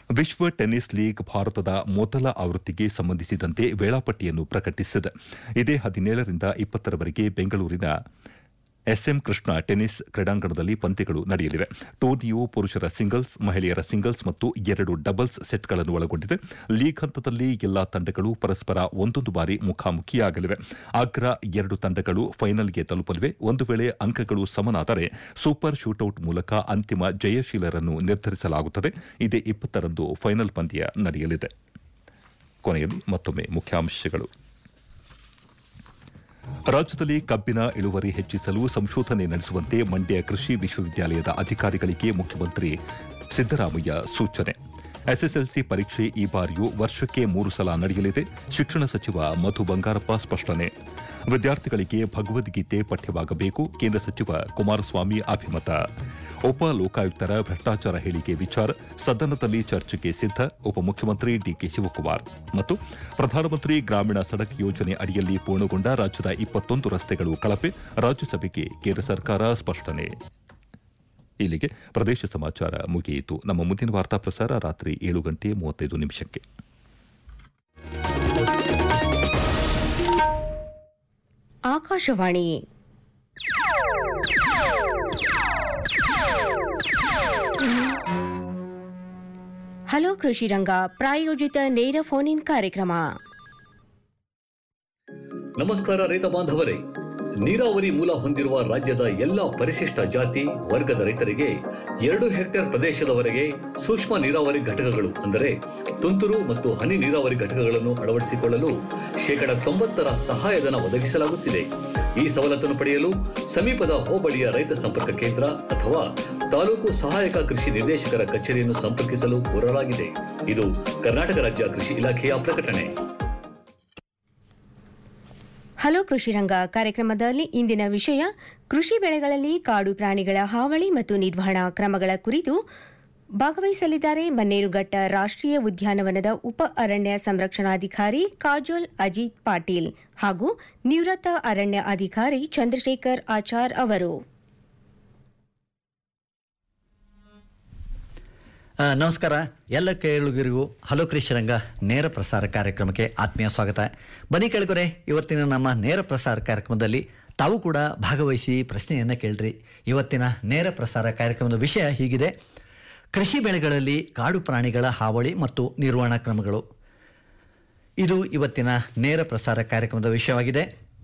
ವಿಶ್ವ tennis league ಭಾರತದ ಮೊದಲ ಆವೃತ್ತಿಗೆ ಸಂಬಂಧಿಸಿದಂತೆ ವೇಳಾಪಟ್ಟಿಯನ್ನು ಪ್ರಕಟಿಸಿದೆ ಇದೇ ಹದಿನೇಳರಿಂದ ಇಪ್ಪತ್ತರವರೆಗೆ ಬೆಂಗಳೂರಿನ ಎಸ್ಎಂ ಕೃಷ್ಣ ಟೆನ್ನಿಸ್ ಕ್ರೀಡಾಂಗಣದಲ್ಲಿ ಪಂದ್ಯಗಳು ನಡೆಯಲಿವೆ ಟೂರ್ನಿಯು ಪುರುಷರ ಸಿಂಗಲ್ಸ್ ಮಹಿಳೆಯರ ಸಿಂಗಲ್ಸ್ ಮತ್ತು ಎರಡು ಡಬಲ್ಸ್ ಸೆಟ್ಗಳನ್ನು ಒಳಗೊಂಡಿದೆ ಲೀಗ್ ಹಂತದಲ್ಲಿ ಎಲ್ಲಾ ತಂಡಗಳು ಪರಸ್ಪರ ಒಂದೊಂದು ಬಾರಿ ಮುಖಾಮುಖಿಯಾಗಲಿವೆ ಅಗ್ರ ಎರಡು ತಂಡಗಳು ಫೈನಲ್ಗೆ ತಲುಪಲಿವೆ ಒಂದು ವೇಳೆ ಅಂಕಗಳು ಸಮನಾದರೆ ಸೂಪರ್ ಶೂಟೌಟ್ ಮೂಲಕ ಅಂತಿಮ ಜಯಶೀಲರನ್ನು ನಿರ್ಧರಿಸಲಾಗುತ್ತದೆ ಇದೇ ಇಪ್ಪತ್ತರಂದು ಫೈನಲ್ ಪಂದ್ಯ ನಡೆಯಲಿದೆ ಕೊನೆಯಲ್ಲಿ ಮತ್ತೊಮ್ಮೆ ಮುಖ್ಯಾಂಶಗಳು ರಾಜ್ಯದಲ್ಲಿ ಕಬ್ಬಿನ ಇಳುವರಿ ಹೆಚ್ಚಿಸಲು ಸಂಶೋಧನೆ ನಡೆಸುವಂತೆ ಮಂಡ್ಯ ಕೃಷಿ ವಿಶ್ವವಿದ್ಯಾಲಯದ ಅಧಿಕಾರಿಗಳಿಗೆ ಮುಖ್ಯಮಂತ್ರಿ ಸಿದ್ದರಾಮಯ್ಯ ಸೂಚನೆ ಎಸ್ಎಸ್ಎಲ್ಸಿ ಪರೀಕ್ಷೆ ಈ ಬಾರಿಯೂ ವರ್ಷಕ್ಕೆ ಮೂರು ಸಲ ನಡೆಯಲಿದೆ ಶಿಕ್ಷಣ ಸಚಿವ ಮಧು ಬಂಗಾರಪ್ಪ ಸ್ಪಷ್ಟನೆ ವಿದ್ಯಾರ್ಥಿಗಳಿಗೆ ಭಗವದ್ಗೀತೆ ಪಠ್ಯವಾಗಬೇಕು ಕೇಂದ್ರ ಸಚಿವ ಕುಮಾರಸ್ವಾಮಿ ಅಭಿಮತ ಉಪ ಲೋಕಾಯುಕ್ತರ ಭ್ರಷ್ಟಾಚಾರ ಹೇಳಿಕೆ ವಿಚಾರ ಸದನದಲ್ಲಿ ಚರ್ಚೆಗೆ ಸಿದ್ಧ ಉಪಮುಖ್ಯಮಂತ್ರಿ ಡಿಕೆ ಶಿವಕುಮಾರ್ ಮತ್ತು ಪ್ರಧಾನಮಂತ್ರಿ ಗ್ರಾಮೀಣ ಸಡಕ್ ಯೋಜನೆ ಅಡಿಯಲ್ಲಿ ಪೂರ್ಣಗೊಂಡ ರಾಜ್ಯದ ಇಪ್ಪತ್ತೊಂದು ರಸ್ತೆಗಳು ಕಳಪೆ ರಾಜ್ಯಸಭೆಗೆ ಕೇಂದ್ರ ಸರ್ಕಾರ ಸ್ಪಷ್ಟನೆ ಇಲ್ಲಿಗೆ ಪ್ರದೇಶ ಸಮಾಚಾರ ಮುಗಿಯಿತು ನಮ್ಮ ಮುಂದಿನ ವಾರ್ತಾ ಪ್ರಸಾರ ರಾತ್ರಿ ಏಳು ಗಂಟೆ ಮೂವತ್ತೈದು ನಿಮಿಷಕ್ಕೆ ಆಕಾಶವಾಣಿ ಹಲೋ ಕೃಷಿ ರಂಗ ಪ್ರಾಯೋಜಿತ ನೇರ ಫೋನ್ ಇನ್ ಕಾರ್ಯಕ್ರಮ ನಮಸ್ಕಾರ ರೈತ ಬಾಂಧವರೇ ನೀರಾವರಿ ಮೂಲ ಹೊಂದಿರುವ ರಾಜ್ಯದ ಎಲ್ಲ ಪರಿಶಿಷ್ಟ ಜಾತಿ ವರ್ಗದ ರೈತರಿಗೆ ಎರಡು ಹೆಕ್ಟೇರ್ ಪ್ರದೇಶದವರೆಗೆ ಸೂಕ್ಷ್ಮ ನೀರಾವರಿ ಘಟಕಗಳು ಅಂದರೆ ತುಂತುರು ಮತ್ತು ಹನಿ ನೀರಾವರಿ ಘಟಕಗಳನ್ನು ಅಳವಡಿಸಿಕೊಳ್ಳಲು ಶೇಕಡ ತೊಂಬತ್ತರ ಸಹಾಯಧನ ಒದಗಿಸಲಾಗುತ್ತಿದೆ ಈ ಸವಲತ್ತನ್ನು ಪಡೆಯಲು ಸಮೀಪದ ಹೋಬಳಿಯ ರೈತ ಸಂಪರ್ಕ ಕೇಂದ್ರ ಅಥವಾ ತಾಲೂಕು ಸಹಾಯಕ ಕೃಷಿ ನಿರ್ದೇಶಕರ ಕಚೇರಿಯನ್ನು ಸಂಪರ್ಕಿಸಲು ಕೋರಲಾಗಿದೆ ಇದು ಕರ್ನಾಟಕ ರಾಜ್ಯ ಕೃಷಿ ಇಲಾಖೆಯ ಪ್ರಕಟಣೆ ಹಲೋ ಕೃಷಿ ರಂಗ ಕಾರ್ಯಕ್ರಮದಲ್ಲಿ ಇಂದಿನ ವಿಷಯ ಕೃಷಿ ಬೆಳೆಗಳಲ್ಲಿ ಕಾಡು ಪ್ರಾಣಿಗಳ ಹಾವಳಿ ಮತ್ತು ನಿರ್ವಹಣಾ ಕ್ರಮಗಳ ಕುರಿತು ಭಾಗವಹಿಸಲಿದ್ದಾರೆ ಬನ್ನೇರುಘಟ್ಟ ರಾಷ್ಟ್ರೀಯ ಉದ್ಯಾನವನದ ಉಪ ಅರಣ್ಯ ಸಂರಕ್ಷಣಾಧಿಕಾರಿ ಕಾಜೋಲ್ ಅಜಿತ್ ಪಾಟೀಲ್ ಹಾಗೂ ನಿವೃತ್ತ ಅರಣ್ಯ ಅಧಿಕಾರಿ ಚಂದ್ರಶೇಖರ್ ಆಚಾರ್ ಅವರು ಆ, ನಮಸ್ಕಾರ ಎಲ್ಲ ಕೇಳುಗರಿಗೂ ಹಲೋ ಕೃಷಿ ರಂಗ ನೇರ ಪ್ರಸಾರ ಕಾರ್ಯಕ್ರಮಕ್ಕೆ ಆತ್ಮೀಯ ಸ್ವಾಗತ ಬನ್ನಿ ಕೇಳಿಕೊರೆ ಇವತ್ತಿನ ನಮ್ಮ ನೇರ ಪ್ರಸಾರ ಕಾರ್ಯಕ್ರಮದಲ್ಲಿ ತಾವು ಕೂಡ ಭಾಗವಹಿಸಿ ಪ್ರಶ್ನೆಯನ್ನು ಕೇಳ್ರಿ ಇವತ್ತಿನ ನೇರ ಪ್ರಸಾರ ಕಾರ್ಯಕ್ರಮದ ವಿಷಯ ಹೀಗಿದೆ ಕೃಷಿ ಬೆಳೆಗಳಲ್ಲಿ ಕಾಡು ಪ್ರಾಣಿಗಳ ಹಾವಳಿ ಮತ್ತು ನಿರ್ವಹಣಾ ಕ್ರಮಗಳು ಇದು ಇವತ್ತಿನ ನೇರ ಪ್ರಸಾರ ಕಾರ್ಯಕ್ರಮದ ವಿಷಯವಾಗಿದೆ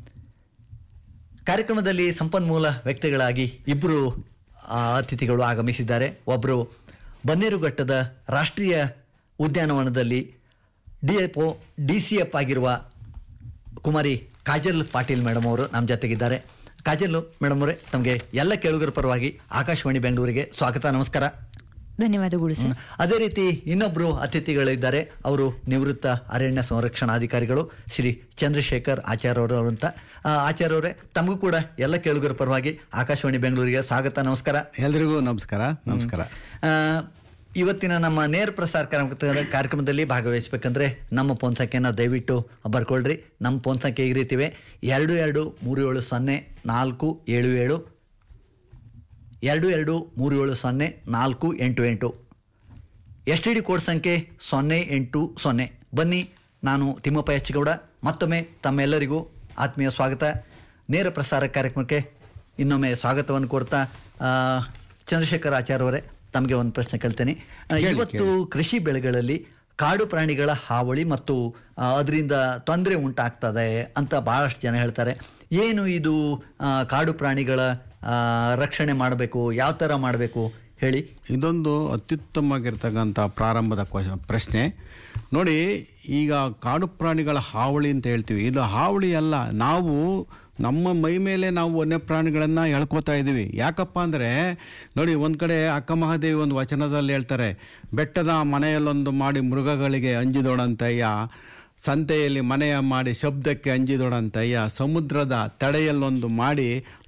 ಕಾರ್ಯಕ್ರಮದಲ್ಲಿ ಸಂಪನ್ಮೂಲ ವ್ಯಕ್ತಿಗಳಾಗಿ ಇಬ್ಬರು ಅತಿಥಿಗಳು ಆಗಮಿಸಿದ್ದಾರೆ ಒಬ್ಬರು ಬನ್ನೇರುಘಟ್ಟದ ರಾಷ್ಟ್ರೀಯ ಉದ್ಯಾನವನದಲ್ಲಿ D F O D C F ಆಗಿರುವ ಕುಮಾರಿ ಕಾಜಲ್ ಪಾಟೀಲ್ ಮೇಡಮ್ ಅವರು ನಮ್ಮ ಜೊತೆಗಿದ್ದಾರೆ ಕಾಜಲ್ ಮೇಡಮ್ ಅವರೇ ತಮಗೆ ಎಲ್ಲ ಕೇಳುಗರ ಪರವಾಗಿ ಆಕಾಶವಾಣಿ ಬೆಂಗಳೂರಿಗೆ ಸ್ವಾಗತ ನಮಸ್ಕಾರ ಧನ್ಯವಾದಗಳು ಸರ್ ಅದೇ ರೀತಿ ಇನ್ನೊಬ್ಬರು ಅತಿಥಿಗಳಿದ್ದಾರೆ ಅವರು ನಿವೃತ್ತ ಅರಣ್ಯ ಸಂರಕ್ಷಣಾಧಿಕಾರಿಗಳು ಶ್ರೀ ಚಂದ್ರಶೇಖರ್ ಆಚಾರ್ಯ ಅವರು ಅಂತ ಆ, ಆಚಾರ್ಯ ಅವರೇ ತಮಗೂ ಕೂಡ ಎಲ್ಲ ಕೇಳುಗರ ಪರವಾಗಿ ಆಕಾಶವಾಣಿ ಬೆಂಗಳೂರಿಗೆ ಸ್ವಾಗತ ನಮಸ್ಕಾರ ಎಲ್ರಿಗೂ ನಮಸ್ಕಾರ ನಮಸ್ಕಾರ ಆ, ಇವತ್ತಿನ ನಮ್ಮ ನೇರ ಪ್ರಸಾರ ಕಾರ್ಯಕ್ರಮ- ಕಾರ್ಯಕ್ರಮದಲ್ಲಿ ಭಾಗವಹಿಸಬೇಕಂದ್ರೆ ನಮ್ಮ ಫೋನ್ ಸಂಖ್ಯೆನ ದಯವಿಟ್ಟು ಬರ್ಕೊಳ್ರಿ ನಮ್ಮ ಫೋನ್ ಸಂಖ್ಯೆ ಈ ರೀತಿವೆ ಎರಡು ಎರಡು ಮೂರು ಏಳು ಸೊನ್ನೆ ನಾಲ್ಕು ಏಳು ಏಳು ಎರಡು ಎರಡು ಮೂರು ಏಳು ಸೊನ್ನೆ ನಾಲ್ಕು ಎಂಟು ಎಂಟು ಎಸ್ ಟಿ ಡಿ ಕೋಡ್ ಸಂಖ್ಯೆ ಸೊನ್ನೆ ಎಂಟು ಸೊನ್ನೆ ಬನ್ನಿ ನಾನು ತಿಮ್ಮಪ್ಪ ಹೆಚ್ಚಿಗೌಡ ಮತ್ತೊಮ್ಮೆ ತಮ್ಮೆಲ್ಲರಿಗೂ ಆತ್ಮೀಯ ಸ್ವಾಗತ ನೇರ ಪ್ರಸಾರ ಕಾರ್ಯಕ್ರಮಕ್ಕೆ ಇನ್ನೊಮ್ಮೆ ಸ್ವಾಗತವನ್ನು ಕೋರ್ತಾ ಆ, ಚಂದ್ರಶೇಖರ್ ಆಚಾರ್ಯ ಅವರೇ ತಮಗೆ ಒಂದು ಪ್ರಶ್ನೆ ಕೇಳ್ತೇನೆ ಆ, ಕೇಳಿ, ಇವತ್ತು ಕೃಷಿ ಬೆಳೆಗಳಲ್ಲಿ ಕಾಡು ಪ್ರಾಣಿಗಳ ಹಾವಳಿ ಮತ್ತು ಆ, ಅದರಿಂದ ತೊಂದರೆ ಉಂಟಾಗ್ತದೆ ಅಂತ ಬಹಳಷ್ಟು ಜನ ಹೇಳ್ತಾರೆ ಏನು ಇದು ಆ, ಕಾಡು ಪ್ರಾಣಿಗಳ ಆ, ರಕ್ಷಣೆ ಮಾಡಬೇಕು ಯಾವ ಥರ ಮಾಡಬೇಕು ಹೇಳಿ ಇದೊಂದು ಅತ್ಯುತ್ತಮವಾಗಿರ್ತಕ್ಕಂಥ ಪ್ರಾರಂಭದ ಕ್ವ- ಪ್ರಶ್ನೆ ನೋಡಿ ಈಗ ಕಾಡು ಪ್ರಾಣಿಗಳ ಹಾವಳಿ ಅಂತ ಹೇಳ್ತೀವಿ ಇದು ಹಾವಳಿ ಅಲ್ಲ ನಾವು ನಮ್ಮ ಮೈ ಮೇಲೆ ನಾವು ವನ್ಯ ಪ್ರಾಣಿಗಳನ್ನು ಎಳ್ಕೊತಾ ಇದ್ದೀವಿ ಯಾಕಪ್ಪ ಅಂದರೆ ನೋಡಿ ಒಂದು ಕಡೆ ಅಕ್ಕ ಮಹಾದೇವಿ ಒಂದು ವಚನದಲ್ಲಿ ಹೇಳ್ತಾರೆ ಬೆಟ್ಟದ ಮನೆಯಲ್ಲೊಂದು ಮಾಡಿ ಮೃಗಗಳಿಗೆ ಅಂಜಿದೊಡಂತಯ್ಯ ಸಂತೆಯಲ್ಲಿ ಮನೆಯ ಮಾಡಿ ಶಬ್ದಕ್ಕೆ ಅಂಜಿದೊಡಂತಯ್ಯ ಸಮುದ್ರದ ತಡೆಯಲ್ಲೊಂದು ಮಾಡಿ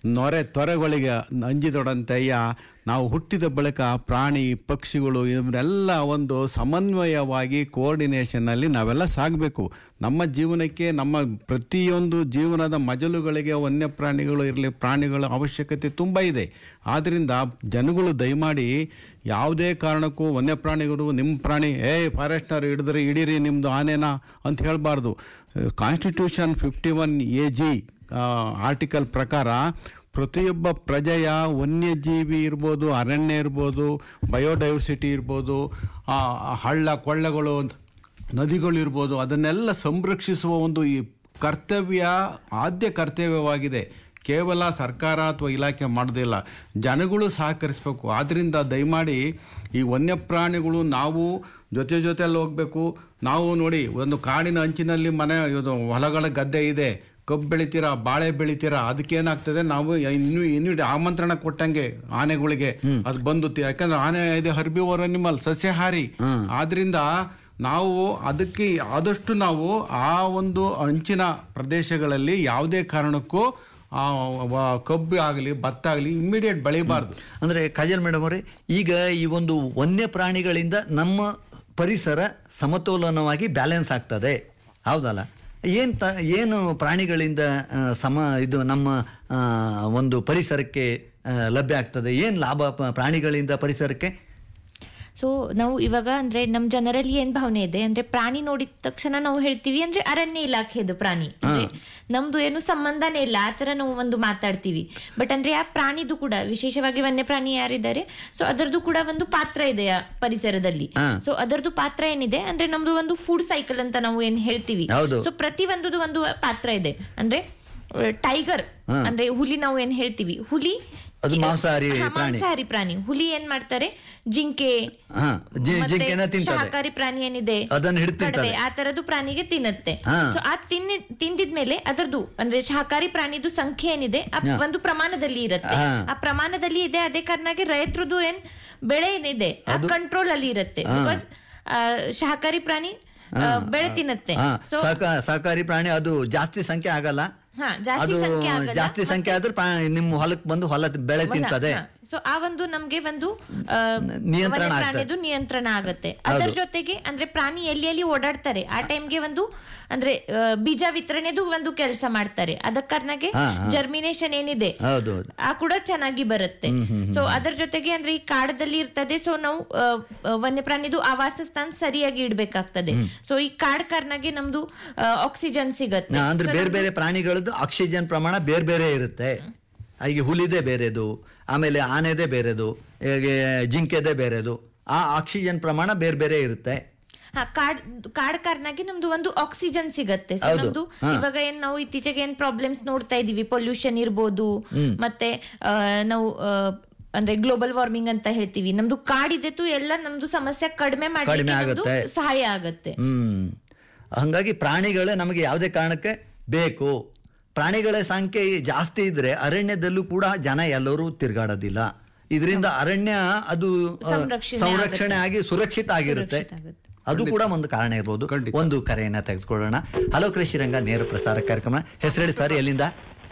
ನೊರೆ ತೊರೆಗಳಿಗೆ ಅಂಜಿದೊಡಂತೆಯ ನಾವು ಹುಟ್ಟಿದ ಬಳಿಕ ಪ್ರಾಣಿ ಪಕ್ಷಿಗಳು ಇವನ್ನೆಲ್ಲ ಒಂದು ಸಮನ್ವಯವಾಗಿ ಕೋಆರ್ಡಿನೇಷನ್ನಲ್ಲಿ ನಾವೆಲ್ಲ ಸಾಗಬೇಕು ನಮ್ಮ ಜೀವನಕ್ಕೆ ನಮ್ಮ ಪ್ರತಿಯೊಂದು ಜೀವನದ ಮಜಲುಗಳಿಗೆ ವನ್ಯ ಪ್ರಾಣಿಗಳು ಇರಲಿ ಪ್ರಾಣಿಗಳ ಅವಶ್ಯಕತೆ ತುಂಬ ಇದೆ ಆದ್ದರಿಂದ ಜನಗಳು ದಯಮಾಡಿ ಯಾವುದೇ ಕಾರಣಕ್ಕೂ ವನ್ಯಪ್ರಾಣಿಗಳು ನಿಮ್ಮ ಪ್ರಾಣಿ ಏ ಫಾರೆಸ್ಟ್ನರ್ ಹಿಡಿದ್ರೆ ಹಿಡೀರಿ ನಿಮ್ಮದು ಆನೆನಾ ಅಂತ ಹೇಳಬಾರ್ದು constitution fifty one A G article ಪ್ರಕಾರ ಪ್ರತಿಯೊಬ್ಬ ಪ್ರಜೆಯ ವನ್ಯಜೀವಿ ಇರ್ಬೋದು ಅರಣ್ಯ ಇರ್ಬೋದು ಬಯೋಡೈವರ್ಸಿಟಿ ಇರ್ಬೋದು ಆ, ಹಳ್ಳ ಕೊಳ್ಳಗಳು ನದಿಗಳಿರ್ಬೋದು ಅದನ್ನೆಲ್ಲ ಸಂರಕ್ಷಿಸುವ ಒಂದು ಈ ಕರ್ತವ್ಯ ಆದ್ಯ ಕರ್ತವ್ಯವಾಗಿದೆ ಕೇವಲ ಸರ್ಕಾರ ಅಥವಾ ಇಲಾಖೆ ಮಾಡೋದಿಲ್ಲ ಜನಗಳು ಸಹಕರಿಸಬೇಕು ಆದ್ದರಿಂದ ದಯಮಾಡಿ ಈ ವನ್ಯಪ್ರಾಣಿಗಳು ನಾವು ಜೊತೆ ಜೊತೆಯಲ್ಲಿ ಹೋಗಬೇಕು ನಾವು ನೋಡಿ ಒಂದು ಕಾಡಿನ ಅಂಚಿನಲ್ಲಿ ಮನೆ ಇದು ಹೊಲಗಳ ಗದ್ದೆ ಇದೆ ಕಬ್ಬು ಬೆಳಿತೀರಾ ಬಾಳೆ ಬೆಳಿತೀರಾ ಅದಕ್ಕೇನಾಗ್ತದೆ ನಾವು ಇನ್ನು ಇನ್ನು ಆಮಂತ್ರಣ ಕೊಟ್ಟಂಗೆ ಆನೆಗಳಿಗೆ ಅದು ಬಂದು ತಿ- ಯಾಕಂದ್ರೆ ಆನೆ ಇದೆ ಹರ್ಬಿವರ್ ಅನಿಮಲ್ ಸಸ್ಯಾಹಾರಿ ಆದ್ರಿಂದ ನಾವು ಅದಕ್ಕೆ ಆದಷ್ಟು ನಾವು ಆ ಒಂದು ಅಂಚಿನ ಪ್ರದೇಶಗಳಲ್ಲಿ ಯಾವುದೇ ಕಾರಣಕ್ಕೂ ಆ ವ- ಕಬ್ಬು ಆಗಲಿ ಭತ್ತ ಆಗಲಿ ಇಮ್ಮಿಡಿಯೇಟ್ ಬೆಳಿಬಾರ್ದು ಅಂದ್ರೆ ಕಾಜಲ್ ಮೇಡಮ್ ಅವರೇ ಈಗ ಈ ಒಂದು ವನ್ಯ ಪ್ರಾಣಿಗಳಿಂದ ನಮ್ಮ ಪರಿಸರ ಸಮತೋಲನವಾಗಿ ಬ್ಯಾಲೆನ್ಸ್ ಆಗ್ತದೆ ಹೌದಲ್ಲ ಏನ್ ತ ಏನು ಪ್ರಾಣಿಗಳಿಂದ ಆ, ಸಮ ಇದು ನಮ್ಮ ಆ, ಒಂದು ಪರಿಸರಕ್ಕೆ ಆ, ಲಭ್ಯ ಆಗ್ತದೆ ಏನ್ ಲಾಭ ಪ- ಪ್ರಾಣಿಗಳಿಂದ ಪರಿಸರಕ್ಕೆ ಸೊ ನಾವು ಇವಾಗ ಅಂದ್ರೆ ನಮ್ ಜನರಲ್ಲಿ ಏನ್ ಭಾವನೆ ಇದೆ ಅಂದ್ರೆ ಪ್ರಾಣಿ ನೋಡಿದ ತಕ್ಷಣ ನಾವು ಹೇಳ್ತೀವಿ ಅಂದ್ರೆ ಅರಣ್ಯ ಇಲಾಖೆದು ಪ್ರಾಣಿ ಅಂದ್ರೆ ನಮ್ದು ಏನು ಸಂಬಂಧನೇ ಇಲ್ಲ ಆ ತರ ನಾವು ಒಂದು ಮಾತಾಡ್ತೀವಿ ಬಟ್ ಅಂದ್ರೆ ಆ ಪ್ರಾಣಿದು ಕೂಡ ವಿಶೇಷವಾಗಿ ವನ್ಯ ಪ್ರಾಣಿ ಯಾರಿದ್ದಾರೆ ಸೊ ಅದರದ್ದು ಕೂಡ ಒಂದು ಪಾತ್ರ ಇದೆ ಆ ಪರಿಸರದಲ್ಲಿ ಸೊ ಅದರದ್ದು ಪಾತ್ರ ಏನಿದೆ ಅಂದ್ರೆ ನಮ್ದು ಒಂದು ಫುಡ್ ಸೈಕಲ್ ಅಂತ ನಾವು ಏನ್ ಹೇಳ್ತೀವಿ ಹೌದು. ಸೊ ಪ್ರತಿ ಒಂದದು ಒಂದು ಪಾತ್ರ ಇದೆ ಅಂದ್ರೆ ಟೈಗರ್ ಅಂದ್ರೆ ಹುಲಿ ನಾವು ಏನ್ ಹೇಳ್ತೀವಿ ಹುಲಿ ಅದು ಮಾಂಸಾಹಾರಿ ಹಾ, ಪ್ರಾಣಿ. ಮಾಂಸಾಹಾರಿ ಪ್ರಾಣಿ ಹುಲಿ ಏನ್ ಮಾಡ್ತಾರೆ ಜಿಂಕೆ ಹಾ, ಜಿ- ಮತ್ತೆ ಜಿಂಕೆನ ತಿಂತದೆ. ಶಾಕಾಹಾರಿ ಪ್ರಾಣಿ ಏನಿದೆ ಅದನ್ನ ಹಿಡ್ದು ತಿಂತದೆ. ಕಡವೆ, ಆ ತರದ್ದು ಪ್ರಾಣಿಗೆ ತಿನ್ನುತ್ತೆ ಹಾ. ಸೊ ಆ ತಿನ್ನಿ ತಿಂದಿದ್ಮೇಲೆ ಅದರದ್ದು ಅಂದ್ರೆ ಶಾಕಾಹಾರಿ ಪ್ರಾಣಿದು ಸಂಖ್ಯೆ ಏನಿದೆ ಆ ಒಂದು ಪ್ರಮಾಣದಲ್ಲಿ ಇರುತ್ತೆ ಹಾ. ಆ ಪ್ರಮಾಣದಲ್ಲಿ ಇದೆ ಅದೇ ಕಾರಣಕ್ಕೆ ರೈತರದ್ದು ಏನ್ ಬೆಳೆ ಏನಿದೆ ಆ ಕಂಟ್ರೋಲ್ ಅಲ್ಲಿ ಇರುತ್ತೆ ಬಿಕಾಸ್ ಶಾಕಾಹಾರಿ ಪ್ರಾಣಿ ಆ, ಬೆಳೆ ತಿನ್ನುತ್ತೆ ಹಾ, ಸೊ ಸಹಕ- ಸಹಕಾರಿ ಪ್ರಾಣಿ ಅದು ಜಾಸ್ತಿ ಸಂಖ್ಯೆ ಆಗಲ್ಲ ಹಾ, ಜಾಸ್ತಿ ಅದು ಸಂಖ್ಯೆ ಆಗಲ್ಲ. ಜಾಸ್ತಿ ಸಂಖ್ಯೆ ಆದ್ರೆ ಪ್ರಾ- ನಿಮ್ಮ ಹೊಲಕ್ಕೆ ಬಂದು ಹೊಲ ಬೆಳೆ ತಿಂತದೆ ಸೊ ಆ ಒಂದು ನಮ್ಗೆ ಒಂದು ಆ, ನಿಯಂತ್ರಣ ವನ್ಯ ಆಗ್ತದೆ. ಪ್ರಾಣಿದು ನಿಯಂತ್ರಣ ಆಗುತ್ತೆ ಅದರ ಜೊತೆಗೆ ಅಂದ್ರೆ ಪ್ರಾಣಿ ಎಲ್ಲಿ ಎಲ್ಲಿ ಓಡಾಡ್ತಾರೆ ಆ ಟೈಮ್ಗೆ ಒಂದು ಅಂದ್ರೆ ಆ, ಬೀಜ ವಿತರಣೆದು ಒಂದು ಕೆಲಸ ಮಾಡ್ತಾರೆ ಅದಕ್ಕೆ ಕಾರಣಕ್ಕೆ ಹಾ, ಜರ್ಮಿನೇಷನ್ ಏನಿದೆ ಹೌದು ಹೌದು ಆ ಕೂಡ ಚೆನ್ನಾಗಿ ಬರುತ್ತೆ ಸೊ ಅದರ ಜೊತೆಗೆ ಅಂದ್ರೆ ಈ ಕಾಡದಲ್ಲಿ ಇರ್ತದೆ ಸೊ ನಾವು ಆ, ಆ, ವನ್ಯಪ್ರಾಣಿದು ಆವಾಸ ಸ್ಥಾನ ಸರಿಯಾಗಿ ಇಡ್ಬೇಕಾಗ್ತದೆ ಸೊ ಈ ಕಾಡ್ ಕಾರಣಕ್ಕೆ ನಮ್ದು ಆಕ್ಸಿಜನ್ ಸಿಗತ್ತೆ ನಾ- ಅಂದ್ರೆ ಬೇರೆ ಬೇರೆ ಪ್ರಾಣಿಗಳದ್ದು ಆಕ್ಸಿಜನ್ ಪ್ರಮಾಣ ಬೇರೆ ಬೇರೆ ಇರುತ್ತೆ ಈಗ ಹುಲಿದೆ ಬೇರೆದು ಆಮೇಲೆ ಆನೆದೇ ಬೇರೆದು ಹೇಗೆ ಜಿಂಕೆದೇ ಬೇರೆದು ಆ ಆಕ್ಸಿಜನ್ ಪ್ರಮಾಣ ಬೇರೆ ಬೇರೆ ಇರುತ್ತೆ ಹಾ ಕಾಡ್ ಕಾಡ್ ಕಾರಣಕ್ಕೆ ನಮ್ದು ಒಂದು ಆಕ್ಸಿಜನ್ ಸಿಗತ್ತೆ ಸೊ ಹೌದು. ನಮ್ದು ಇವಾಗ ಏನ್ ನಾವು ಇತ್ತೀಚೆಗೆ ಏನ್ ಪ್ರಾಬ್ಲಮ್ಸ್ ನೋಡ್ತಾ ಇದೀವಿ ಪೊಲ್ಯೂಷನ್ ಇರ್ಬೋದು ಮತ್ತೆ ಆ, ನಾವು ಆ, ಅಂದ್ರೆ ಗ್ಲೋಬಲ್ ವಾರ್ಮಿಂಗ್ ಅಂತ ಹೇಳ್ತೀವಿ ನಮ್ದು ಕಾಡಿದೆತು ಎಲ್ಲ ನಮ್ದು ಸಮಸ್ಯೆ ಕಡಿಮೆ ಕಡಿಮೆ ಮಾಡ್ಲಿಕ್ಕೆ ನಮ್ದು ಆಗುತ್ತೆ. ಸಹಾಯ ಆಗತ್ತೆ ಹ್ಮ್ ಹಂಗಾಗಿ ಪ್ರಾಣಿಗಳೇ ನಮಗೆ ಯಾವುದೇ ಕಾರಣಕ್ಕೆ ಬೇಕು ಪ್ರಾಣಿಗಳ ಸಂಖ್ಯೆ ಜಾಸ್ತಿ ಇದ್ರೆ ಅರಣ್ಯದಲ್ಲೂ ಕೂಡ ಜನ ಎಲ್ಲರೂ ತಿರುಗಾಡೋದಿಲ್ಲ ಇದರಿಂದ ಅರಣ್ಯ ಅದು ಆ, ಸಂರಕ್ಷಣೆ ಸಂರಕ್ಷಣೆ ಆಗಿ ಸುರಕ್ಷಿತ ಆಗಿರುತ್ತೆ ಸುರಕ್ಷಿತ ಆಗುತ್ತೆ. ಅದು ಕೂಡ ಒಂದು ಕಾರಣ ಇರ್ಬೋದು ಖಂಡಿತ. ಒಂದು ಕರೆಯನ್ನ ತೆಗೆದುಕೊಳ್ಳೋಣ ಹಲೋ ಕೃಷಿ ರಂಗ ನೇರ ಪ್ರಸಾರ ಕಾರ್ಯಕ್ರಮ ಹೆಸರೇಳಿ ಸರ್ ಎಲ್ಲಿಂದ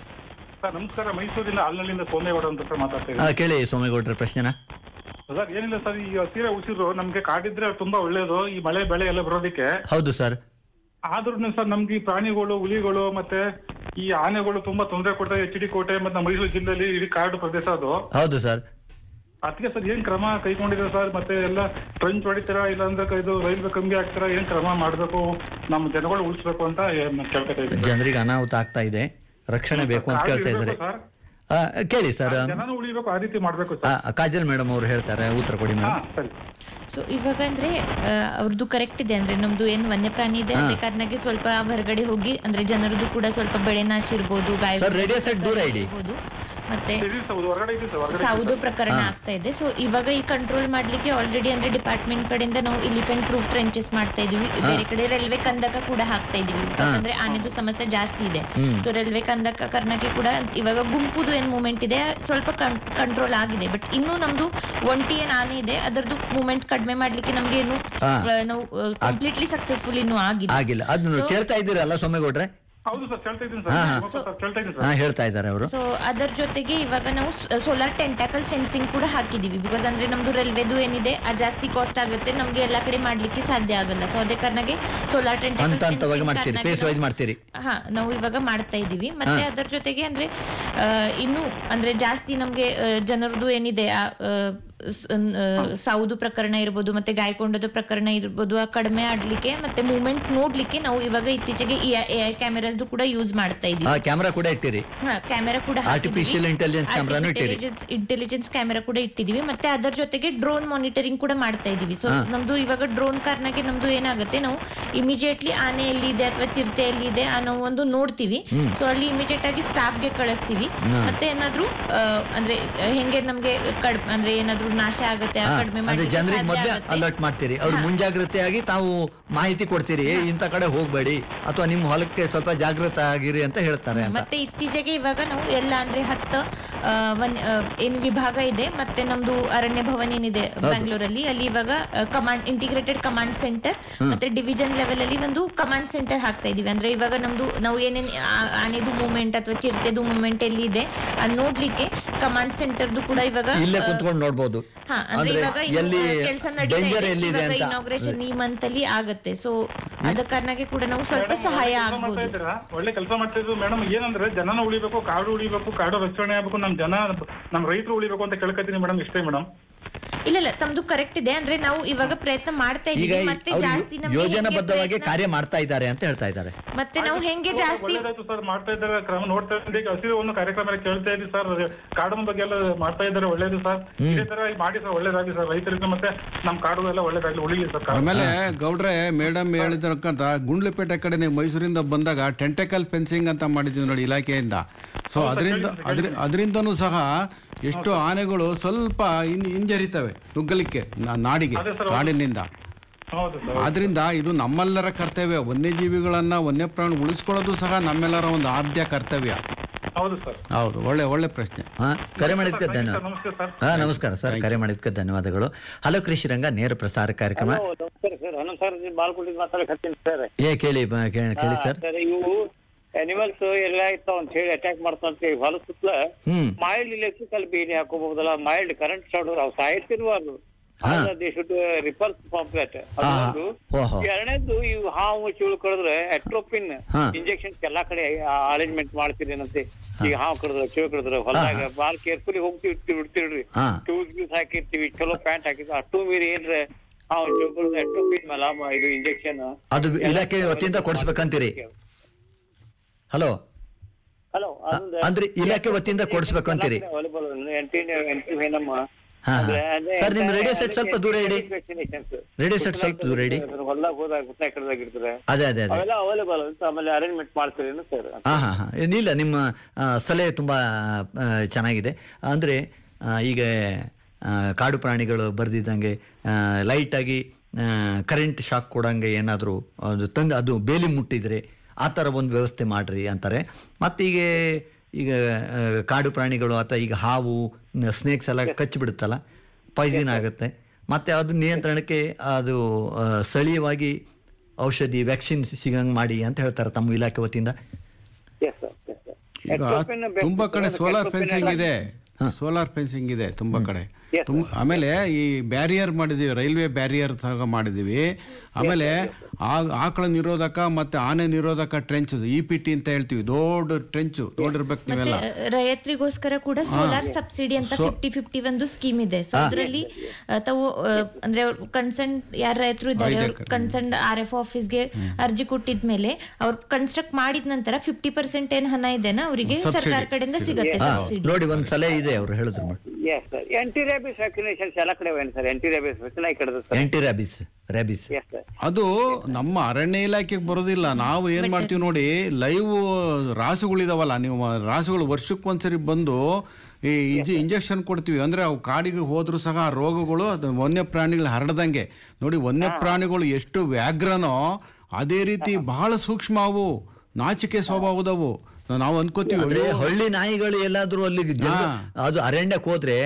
ಸರ್ ನಮಸ್ಕಾರ ಮೈಸೂರಿನ ಹಾಲ್ನಳ್ಳಿಯಿಂದ ಸೋಮೇಗೌಡ ಅಂತ ಸರ್ ಮಾತಾಡ್ತಾ ಆ, ಕೇಳಿ ಸೋಮೇಗೌಡ್ರ ಪ್ರಶ್ನೆನ ಇದ್ದೀನಿ ಸರ್ ಏನಿಲ್ಲ ಸರ್ ಈ ಹಸಿರ ಉಸಿರು ನಮ್ಗೆ ಕಾಡಿದ್ರೆ ತುಂಬಾ ಒಳ್ಳೇದು ಈ ಮಳೆ ಬೆಳೆ ಎಲ್ಲ ಬರೋದಕ್ಕೆ ಹೌದು ಸರ್ ಆದ್ರೂ ಸರ್ ನಮ್ಗೆ ಈ ಪ್ರಾಣಿಗಳು ಹುಲಿಗಳು ಮತ್ತೆ ಈ ಆನೆಗಳು ತುಂಬಾ ತೊಂದರೆ ಕೊಡ್ತವೆ ಎಚ್ ಡಿ ಕೋಟೆ ಮತ್ತೆ ನಮ್ಮ ಮೈಸೂರು ಜಿಲ್ಲೆಯಲ್ಲಿ ಇಡೀ ಕಾಡು ಪ್ರದೇಶ ಅದು ಹೌದು ಸರ್ ಅದಕ್ಕೆ ಸರ್ ಏನ್ ಕ್ರಮ ಕೈಗೊಂಡಿದೆ ಸರ್ ಮತ್ತೆ ಎಲ್ಲ ಟ್ರೆಂಚ್ ಹೊಡಿತೀರಾ ಇಲ್ಲ ಅಂದ್ರೆ ಇದು ರೈಲ್ವೆ ಕಮ್ಮಿ ಆಗ್ತೀರಾ ಏನ್ ಕ್ರಮ ಮಾಡ್ಬೇಕು ನಮ್ಮ ಜನಗಳು ಉಳಿಸ್ಬೇಕು ಅಂತ ಏನ್ ಕೇಳ್ಕೊತಾ ಇದ್ದೀನಿ ಜನರಿಗೆ ಅನಾಹುತ ಆಗ್ತಾ ಇದೆ ರಕ್ಷಣೆ ಬೇಕು ಅಂತ ಕಾಡು ಕೇಳ್ತಾ ಇದ್ದಾರೆ ಇರ್ಬೇಕು ಸರ್ ಆ, ಕೇಳಿ ಸರ್ ಜನನು ಉಳಿಬೇಕು ಆ ರೀತಿ ಮಾಡ್ಬೇಕು ಸರ್ ಆ, ಕಾಜಲ್ ಮೇಡಮ್ ಅವರು ಹೇಳ್ತಾರೆ ಉತ್ತರ ಕೊಡಿ ಹಾ ಮೇಡಮ್ ಸರಿ ಸೊ ಇವಾಗ ಅಂದ್ರೆ ಆ, ಅವ್ರದ್ದು ಕರೆಕ್ಟ್ ಇದೆ ಅಂದ್ರೆ ನಮ್ದು ಏನ್ ವನ್ಯಪ್ರಾಣಿ ಇದೆ ಅದೇ ಕಾರಣಕ್ಕೆ ಸ್ವಲ್ಪ ಹೊರಗಡೆ ಹೋಗಿ ಅಂದ್ರೆ ಜನರದ್ದು ಕೂಡ ಸ್ವಲ್ಪ ಬೆಳೆ ನಾಶ ಇರ್ಬೋದು ಗಾಯ Sir, radio set ದೂರ ಇಡಿ. ಇರ್ಬೋದು. ಮತ್ತೆ ಇದೆ ಸರ್ ಹೊರಗಡೆ ಇದೆ ಸರ್ ಹೊರಗಡೆ ಸಾವುದು ಪ್ರಕರಣ ಆಗ್ತಾ ಇದೆ ಸೊ ಇವಾಗ ಈ ಕಂಟ್ರೋಲ್ ಮಾಡ್ಲಿಕ್ಕೆ ಆಲ್ರೆಡಿ ಅಂದ್ರೆ ಡಿಪಾರ್ಟ್ಮೆಂಟ್ ಕಡೆಯಿಂದ ನಾವು ಇಲಿಫೆಂಟ್ ಪ್ರೂಫ್ ಟ್ರೆಂಚಸ್ ಮಾಡ್ತಾ ಇದೀವಿ ಬೇರೆ ಕಡೆ ರೈಲ್ವೆ ಕಂದಕ ಕೂಡ ಹಾಕ್ತಾ ಇದೀವಿ ಯಾಕಂದ್ರೆ ಆನೆದು ಸಮಸ್ಯೆ ಜಾಸ್ತಿ ಇದೆ ಸೊ ರೈಲ್ವೆ ಕಂದಕ ಕಾರಣಕ್ಕೆ ಕೂಡ ಇವಾಗ ಗುಂಪುದು ಏನ್ ಮೂವ್ಮೆಂಟ್ ಇದೆ ಸ್ವಲ್ಪ ಕಂಟ್ರೋಲ್ ಆಗಿದೆ ಬಟ್ ಇನ್ನೂ ನಮ್ದು ಒಂಟಿ ಏನ್ ಆನೆ ಇದೆ ಅದರದ್ದು ಮೂವ್ಮೆಂಟ್ ಕಡಿಮೆ ಮಾಡ್ಲಿಕ್ಕೆ ನಮ್ಗೆ ಏನು ಹಾ. ಆ, ನಾವು ಕಂಪ್ಲೀಟ್ಲಿ ಸಕ್ಸಸ್ಫುಲ್ ಇನ್ನೂ ಆಗಿದೆ ಆಗಿಲ್ಲ ಅದನ್ನು ಕೇಳ್ತಾ ಇದ್ದೀರಲ್ಲ ಸೋಮೇಗೌಡ್ರೆ ಹೌದು ಸರ್ ಕೇಳ್ತಾ ಇದ್ದೀನಿ ಹಾ, ಹಾ. ಸರ್ ಸರ್ ಕೇಳ್ತಾ ಇದ್ದೀನಿ ಹಾ ಸರ್ ಹೇಳ್ತಾ ಇದ್ದಾರೆ ಅವರು ಸೊ ಅದರ ಜೊತೆಗೆ ಇವಾಗ ನಾವು ಸೋಲಾರ್ ಟೆಂಟಾಕಲ್ ಫೆನ್ಸಿಂಗ್ ಕೂಡ ಹಾಕಿದೀವಿ ಬಿಕಾಸ್ ಅಂದ್ರೆ ನಮ್ದು ರೈಲ್ವೆದು ಏನಿದೆ ಅದು ಜಾಸ್ತಿ ಕಾಸ್ಟ್ ಆಗುತ್ತೆ ನಮ್ಗೆ ಎಲ್ಲಾ ಕಡೆ ಮಾಡ್ಲಿಕ್ಕೆ ಸಾಧ್ಯ ಆಗಲ್ಲ ಸೊ ಅದೇ ಕಾರಣಕ್ಕೆ ಸೋಲಾರ್ ಟೆಂಟಾಕಲ್ ಹಂತ ಹಂತವಾಗಿ ಮಾಡ್ತೀರಿ ಪೇಸ್ ವೈಸ್ ಮಾಡ್ತೀರಿ ಹಾ ನಾವು ಇವಾಗ ಮಾಡ್ತಾ ಇದೀವಿ ಮತ್ತೆ ಅದರ ಜೊತೆಗೆ ಅಂದ್ರೆ ಆ, ಇನ್ನು ಅಂದ್ರೆ ಜಾಸ್ತಿ ನಮ್ಗೆ ಆ, ಜನರದು ಏನಿದೆ ಆ, ಆ, ಸ್- ಆ, ಸಾವುದು ಪ್ರಕರಣ ಇರ್ಬೋದು ಮತ್ತೆ ಗಾಯಕೊಂಡದ ಪ್ರಕರಣ ಇರ್ಬೋದು ಆ ಕಡಿಮೆ ಆಡ್ಲಿಕ್ಕೆ ಮತ್ತೆ ಮೂವ್ಮೆಂಟ್ ನೋಡ್ಲಿಕ್ಕೆ ನಾವು ಇವಾಗ ಇತ್ತೀಚೆಗೆ ಎ ಐ ಕ್ಯಾಮೆರಾಸ್ ಕೂಡ ಯೂಸ್ ಮಾಡ್ತಾ ಇದೀವಿ ಆ ಕ್ಯಾಮ್ರಾ ಕೂಡ ಇಟ್ಟಿರಿ ಕ್ಯಾಮೆರಾ ಕೂಡ Artificial intelligence cameraನು ಇಟ್ಟಿರಿ. ಇಂಟೆಲಿಜೆನ್ಸ್ ಕ್ಯಾಮೆರಾ ಕೂಡ ಇಟ್ಟಿದೀವಿ ಮತ್ತೆ ಅದರ ಜೊತೆಗೆ ಡ್ರೋನ್ ಮಾನಿಟರಿಂಗ್ ಕೂಡ ಮಾಡ್ತಾ ಇದೀವಿ ಸೊ ನಮ್ದು ಇವಾಗ ಡ್ರೋನ್ ಕಾರ್ನಾಗೆ ನಮ್ದು ಏನಾಗುತ್ತೆ ನಾವು ಇಮಿಡಿಯೇಟ್ಲಿ ಆನೆ ಎಲ್ಲಿದೆ ಅಥವಾ ಚಿರತೆ ಎಲ್ಲಿದೆ ಆ ನಾವು ಒಂದು ನೋಡ್ತೀವಿ ಸೊ ಅಲ್ಲಿ ಇಮಿಡಿಯೇಟ್ ಆಗಿ staff ಗೆ ಕಳಿಸ್ತೀವಿ ಮತ್ತೆ ಏನಾದ್ರೂ ಆ, ಅಂದ್ರೆ ಆ, ಹೆಂಗೆ ನಮ್ಗೆ ಕಡ್ ಅಂದ್ರೆ ಏನಾದ್ರೂ ನಾಶ ಆಗುತ್ತೆ ಆ ಹಾ, ಕಡಿಮೆ ಅಂದ್ರೆ ಮಾಡ್ಲಿಕ್ಕೆ ಜನರಿಗೆ ಸಾಧ್ಯ ಮೊದಲೇ ಆಗುತ್ತೆ. ಅಲರ್ಟ್ ಮಾಡ್ತೀರಿ ಅವ್ರು ಮುಂಜಾಗ್ರತೆಯಾಗಿ ತಾವು ಮಾಹಿತಿ ಕೊಡ್ತೀರಿ ಏ, ಇಂಥ ಕಡೆ ಹೋಗ್ಬೇಡಿ ಅಥವಾ ನಿಮ್ಮ ಹೊಲಕ್ಕೆ ಸ್ವಲ್ಪ ಜಾಗೃತ ಆಗಿರಿ ಅಂತ ಹೇಳ್ತಾರೆ ಅಂತ ಮತ್ತೆ ಇತ್ತೀಚೆಗೆ ಇವಾಗ ನಾವು ಎಲ್ಲ ಅಂದ್ರೆ ಹತ್ತು ಆ, ವನ್ ಆ, ಏನ್ ವಿಭಾಗ ಇದೆ ಮತ್ತೆ ನಮ್ದು ಅರಣ್ಯ ಭವನ್ ಏನಿದೆ ಬ್ಯಾಂಗ್ಳೂರಲ್ಲಿ ಅಲ್ಲಿ ಇವಾಗ ಕಮಾಂಡ್ ಇಂಟಿಗ್ರೇಟೆಡ್ ಕಮಾಂಡ್ ಸೆಂಟರ್ ಮತ್ತೆ ಡಿವಿಷನ್ ಲೆವೆಲ್ ಅಲ್ಲಿ ಒಂದು ಕಮಾಂಡ್ ಸೆಂಟರ್ ಹಾಕ್ತಾ ಇದೀವಿ ಅಂದ್ರೆ ಇವಾಗ ನಮ್ದು ನಾವು ಏನೇನ್ ಆ- ಆನೆದು ಮೂವ್ಮೆಂಟ್ ಅಥವಾ ಚಿರತೆದು ಮೂವ್ಮೆಂಟ್ ಎಲ್ಲಿ ಇದೆ ಅದ್ ನೋಡ್ಲಿಕ್ಕೆ ಕಮಾಂಡ್ ಸೆಂಟರ್ದು ಕೂಡ ಇವಾಗ ಇಲ್ಲೇ ಆ, ಕುಂತ್ಕೊಂಡು ನೋಡ್ಬೋದು ಹಾ ಅಂದ್ರೆ ಅಂದ್ರೆ ಇವಾಗ ಎಲ್ಲಿ ಕೆಲಸ ಡೇಂಜರ್ ಎಲ್ಲಿದೆ ಅಂತ ಇನಾಗ್ರೇಷನ್ ಈ ಮಂತ್ ಅಲ್ಲಿ ಆಗುತ್ತೆ ಸೊ ಅದ ಕಾರಣಕ್ಕೆ ಕೂಡ ನಾವು ಸ್ವಲ್ಪ ಮೇಡಮ್, ಸಹಾಯ ಒಳ್ಳೆ ಕೆಲ್ಸ ಮಾಡ್ತಾ ಆಗ್ಬೋದು ಇದ್ದೀರಾ ಒಳ್ಳೆ ಕೆಲಸ ಮಾಡ್ತಾ ಇದ್ರು ಮೇಡಮ್ ಏನಂದ್ರೆ ಜನನ ಉಳಿಬೇಕು ಕಾಡು ಉಳಿಬೇಕು ಕಾಡು ರಕ್ಷಣೆ ಆಗ್ಬೇಕು ನಮ್ ಜನ ನಮ್ ರೈತರು ಉಳಿಬೇಕು ಅಂತ ಕೇಳ್ಕೊತೀನಿ ಮೇಡಮ್ ಇಷ್ಟೇ ಮೇಡಮ್ ಇಲ್ಲ ಇಲ್ಲ ತಮ್ದು ಕರೆಕ್ಟ್ ಇದೆ ಅಂದ್ರೆ ನಾವು ಇವಾಗ ಪ್ರಯತ್ನ ಮಾಡ್ತಾ ಈಗ ಇದೀವಿ ಮತ್ತೆ ಅವ್ರು ಜಾಸ್ತಿ ನಮ್ಗೆ ಯೋಜನಾಬದ್ಧವಾಗಿ ಹೆಂಗೆ ಪ್ರಯತ್ನ- ಕಾರ್ಯ ಮಾಡ್ತಾ ಇದ್ದಾರೆ ಅಂತ ಹೇಳ್ತಾ ಇದ್ದಾರೆ ಮತ್ತೆ ನಾವು ಹೆಂಗೆ ಜಾಸ್ತಿ ಒಳ್ಳೇದಾಯ್ತು ಸರ್ ಮಾಡ್ತಾ ಇದ್ದಾರೆ ಕ್ರಮ ನೋಡ್ತಾ ಇದ್ದೀವಿ ಈಗ ಹಸಿರು ಒಂದು ಕಾರ್ಯಕ್ರಮ ಎಲ್ಲ ಕೇಳ್ತಾ ಇದ್ದೀವಿ ಸರ್ ಕಾಡಿನ ಬಗ್ಗೆ ಎಲ್ಲ ಮಾಡ್ತಾ ಇದ್ದಾರೆ ಒಳ್ಳೇದು ಸರ್ ಇದೇ ತರ ಮಾಡಿ ಸರ್ ಒಳ್ಳೇದಾಗಿ ಸರ್ ರೈತರಿಗೆ ಮತ್ತೆ ನಮ್ ಕಾಡು ಎಲ್ಲ ಒಳ್ಳೇದಾಗ್ಲಿ ಉಳಿಲಿ ಸರ್ ಕಾಡು. ಆಮೇಲೆ ಗೌಡ್ರೆ ಮೇಡಮ್ ಹೇಳಿದ್ರಕ್ಕಂತ ಗುಂಡ್ಲುಪೇಟೆ ಕಡೆ ನೀವು ಮೈಸೂರಿಂದ ಬಂದಾಗ ಟೆಂಟಕಲ್ ಫೆನ್ಸಿಂಗ್ ಅಂತ ಮಾಡಿದ್ವಿ ನೋಡಿ ಇಲಾಖೆಯಿಂದ ಸೊ ಅದರಿಂದ ಅದ್ರ ಅದರಿಂದನೂ ಸಹ ಎಷ್ಟು ಆನೆಗಳು ಸ್ವಲ್ಪ ಇನ್ ಹಿಂಜರಿತವೆ ನುಗ್ಗಲಿಕ್ಕೆ ನಾ- ನಾಡಿಗೆ ಅದೇ ಸರ್, ಹೌದು. ಕಾಡಿನಿಂದ ಹೌದು ಸರ್ ಆದ್ರಿಂದ ಇದು ನಮ್ಮೆಲ್ಲರ ಕರ್ತವ್ಯ ವನ್ಯಜೀವಿಗಳನ್ನ ವನ್ಯಪ್ರಾಣಿ ಉಳಿಸ್ಕೊಳ್ಳೋದು ಸಹ ನಮ್ಮೆಲ್ಲರ ಒಂದು ಆದ್ಯ ಕರ್ತವ್ಯ ಹೌದು ಸರ್ ಹೌದು ಒಳ್ಳೆ ಒಳ್ಳೆ ಪ್ರಶ್ನೆ ಹಾ ಕರೆ ಮಾಡಿದ್ಕೆ ಧನ್ಯವಾದ ನಮಸ್ತೆ ಸರ್ ಹಾ ನಮಸ್ಕಾರ ಸರ್ ಕರೆ ಮಾಡಿದ್ಕೆ ಧನ್ಯವಾದಗಳು ಹಲೋ ಕೃಷಿ ರಂಗ ನೇರ ಪ್ರಸಾರ ಕಾರ್ಯಕ್ರಮ ನಮಸ್ಕಾರ ಸರ್ ಹನುಮ ಸರ್ ಬಾಲ್ಕೋಟಿ ಮಾತಾಡಕತ್ತೀನಿ ಸರ್ ಏ ಕೇಳಿ ಬ- ಕೇ- ಕೇಳಿ ಸರ್ ಸರ್ ಇವು ಅನಿಮಲ್ಸ್ ಎಲ್ಲ ಇರ್ತಾವ ಅಂತ ಹೇಳಿ ಅಟ್ಯಾಕ್ ಮಾಡ್ತಾವ ಅಂತ ಹೇಳಿ ಹೊಲ ಸುತ್ತಲ ಹ್ಮ್ ಮೈಲ್ಡ್ ಎಲೆಕ್ಟ್ರಿಕಲ್ ಬೇಲಿ ಹಾಕೋಬಹುದಲ್ಲ ಮೈಲ್ಡ್ ಕರೆಂಟ್ ಶಾರ್ಟ್ ಅವು ಸಾಯ್ತಿರ್ಬಾರ್ದು ಹಾ. ದೇ ಶುಡ್ ರಿಪಲ್ಸ್ ಪಾಂಪ್ಲೆಟ್ ಹಾ. ಓಹೋ. ಎರಡನೇದು ಇವು ಹಾವು ಚೂಳು ಕಡಿದ್ರೆ ಅಟ್ರೋಪಿನ್ ಹಾ. ಇಂಜೆಕ್ಷನ್ ಎಲ್ಲಾ ಕಡೆ ಅರೇಂಜ್ಮೆಂಟ್ ಮಾಡ್ತೀರೇನಂತೆ ಈಗ ಹಾವು ಕಡಿದ್ರೆ ಚೂಳು ಕಡಿದ್ರೆ ಹೊಲದಾಗ ಬಾಳ್ ಕೇರ್ಫುಲಿ ಹೋಗ್ತಿವಿ ಬಿಡ್ತಿರ್ರಿ ಹಾ. ಟೂಸ್ ಗೀಸ್ ಹಾಕಿರ್ತೀವಿ ಚಲೋ ಪ್ಯಾಂಟ್ ಹಾಕಿರ್ತೀವಿ ಅಷ್ಟು ಮೀರಿ ಏನ್ರೆ ಹಾವು ಚೂಳು ಕಡಿದ್ರೆ ಅಟ್ರೋಪಿನ್ ಮಲಾಮ ಇದು ಇಂಜೆಕ್ಷನ್ ಅದು ಇಲಾಖೆ ವತಿಯಿಂದ ಕೊಡಿಸ್ಬೇಕಂತೀರಿ ಹಲೋ ಹಲೋ ಅಂದ್ರೆ ಇಲಾಖೆ ವತಿಯಿಂದ ಕೊಡಿಸ್ಬೇಕು ಅಂತೀರಿ ಅವೈಲೇಬಲ್ ನಮ್ಮ ಹಾ, ಹಾ. ಸರ್, ನಿಮ್ ರೇಡಿಯೋ ಸೆಟ್ ಸ್ವಲ್ಪ ದೂರ ಇಡಿ. ರೇಡಿಯೋ ಸೆಟ್ ಸ್ವಲ್ಪ ದೂರ ಇಡಿ. ಹೊಲ್ದಾಗ ಹೋದಾಗ ಗುತ್ತ ಕಡ್ದಾಗ ಇರ್ತದೆ ಅದೇ ಅದೇ ಅದೇ ಅವೆಲ್ಲ ಅವೈಲೇಬಲ್ ಅಂತ ಆಮೇಲೆ ಅರೇಂಜ್ಮೆಂಟ್ ಮಾಡ್ತೀರೇನು ಸರ್ ಹಾ ಹಾ ಹಾ ಏನಿಲ್ಲ ನಿಮ್ಮ ಆ, ಸಲಹೆ ತುಂಬ ಆ, ಚೆನ್ನಾಗಿದೆ ಅಂದರೆ ಈಗ ಆ, ಕಾಡು ಪ್ರಾಣಿಗಳು ಬರ್ದಿದ್ದಂಗೆ ಲೈಟಾಗಿ ಕರೆಂಟ್ ಶಾಕ್ ಕೊಡಂಗೆ ಏನಾದರೂ ಅದು ತಂದು ಅದು ಬೇಲಿ ಮುಟ್ಟಿದರೆ ಆ ಥರ ಒಂದು ವ್ಯವಸ್ಥೆ ಮಾಡಿರಿ ಅಂತಾರೆ ಮತ್ತೀಗ ಈಗ ಆ, ಕಾಡು ಪ್ರಾಣಿಗಳು ಅಥವಾ ಈಗ ಹಾವು ಸ್ನೇಕ್ಸ್ ಎಲ್ಲ ಕಚ್ಚಿಬಿಡುತ್ತಲ್ಲ ಪಾಯ್ಸಿನ್ ಆಗುತ್ತೆ ಮತ್ತು ಅದು ನಿಯಂತ್ರಣಕ್ಕೆ ಅದು ಆ, ಸ್ಥಳೀಯವಾಗಿ ಔಷಧಿ ವ್ಯಾಕ್ಸಿನ್ ಸಿಗಂಗೆ ಮಾಡಿ ಅಂತ ಹೇಳ್ತಾರೆ ತಮ್ಮ ಇಲಾಖೆ ವತಿಯಿಂದ ಎಸ್ ಸರ್ ಎಸ್ ಸರ್ ಈಗ ತುಂಬಾ ಕಡೆ ಸೋಲಾರ್ ಫೆನ್ಸಿಂಗ್ ಇದೆ ಸೋಲಾರ್ ಫೆನ್ಸಿಂಗ್ ಇದೆ ತುಂಬಾ ಕಡೆ ತುಂಬ ಆಮೇಲೆ ಈ ಬ್ಯಾರಿಯರ್ ಮಾಡಿದೀವಿ ರೈಲ್ವೆ ಬ್ಯಾರಿಯರ್ ಸಹ ಮಾಡಿದೀವಿ ಆಮೇಲೆ ಆ ಆಕಳ ನಿರೋಧಕ ಮತ್ತೆ ಆನೆ ನಿರೋಧಕ ಟ್ರೆಂಚ್ ಇ ಪಿ ಟಿ ಅಂತ ಹೇಳ್ತೀವಿ ದೊಡ್ಡ ಟ್ರೆಂಚ್ ನೋಡಿರ್ಬೇಕು ನೀವೆಲ್ಲ ಮತ್ತೆ ರೈತರಿಗೋಸ್ಕರ ಕೂಡ ಸೋಲಾರ್ ಸಬ್ಸಿಡಿ ಅಂತ ಫಿಫ್ಟಿ ಫಿಫ್ಟಿ ಒಂದು ಸ್ಕೀಮ್ ಇದೆ ಸೊ ಅದರಲ್ಲಿ ತಾವು ಆ, ಅಂದ್ರೆ ಕನ್ಸರ್ನ್ ಯಾರ ರೈತರು ಇದ್ದಾರೆ ಕನ್ಸರ್ನ್ ಆರ್ ಎಫ್ ಆಫೀಸ್ಗೆ ಅರ್ಜಿ ಕೊಟ್ಟಿದ್ಮೇಲೆ ಅವ್ರು ಕನ್ಸ್ಟ್ರಕ್ಟ್ ಮಾಡಿದ ನಂತರ ಫಿಫ್ಟಿ ಪರ್ಸೆಂಟ್ ಏನ್ ಹಣ ಇದೆನಾ ಅವರಿಗೆ ಸರ್ಕಾರ ಕಡೆಯಿಂದ ಸಿಗುತ್ತೆ ಹಾ, ಸಬ್ಸಿಡಿ ನೋಡಿ ಒಂದು ಸಲಹೆ ಇದೆ ಅವರು ಹೇಳಿದ್ರು ನೋಡಿ yes sir anti rabies vaccinations ಎಲ್ಲ ಕಡೆ ಏನು ಸರ್ ಎಂಟಿ ರೇಬಿಸ್ ವ್ಯಾಕ್ಸಿನ್ ಕಡೆದ sir anti rabies rabies yes sir ಅದು ನಮ್ಮ ಅರಣ್ಯ ಇಲಾಖೆಗೆ ಬರೋದಿಲ್ಲ ನಾವು ಏನ್ ಮಾಡ್ತೀವಿ ನೋಡಿ ಲೈವ್ ರಾಸುಗಳಿದಾವಲ್ಲ ನೀವು ರಾಸುಗಳು ವರ್ಷಕ್ಕೊಂದ್ಸರಿ ಬಂದು ಈ ಇಂಜೆ ಇಂಜೆಕ್ಷನ್ ಕೊಡ್ತೀವಿ ಅಂದ್ರೆ ಅವು ಕಾಡಿಗೆ ಹೋದ್ರೂ ಸಹ ಆ ರೋಗಗಳು ಅದು ವನ್ಯ ಪ್ರಾಣಿಗಳು ಹರಡದಂಗೆ ನೋಡಿ ವನ್ಯ ಪ್ರಾಣಿಗಳು ಎಷ್ಟು ವ್ಯಾಘ್ರನೋ ಅದೇ ರೀತಿ ಬಹಳ ಸೂಕ್ಷ್ಮ ಅವು ನಾಚಿಕೆ ಸ್ವಭಾವದವು ನಾವು ಅನ್ಕೋತೀವಿ ಅಂದ್ರೆ ಹಳ್ಳಿ ನಾಯಿಗಳು ಎಲ್ಲಾದ್ರೂ ಅಲ್ಲಿ ಜಂಗ- ಅದು ಅರಣ್ಯಕ್ಕೆ ಹೋದ್ರೆ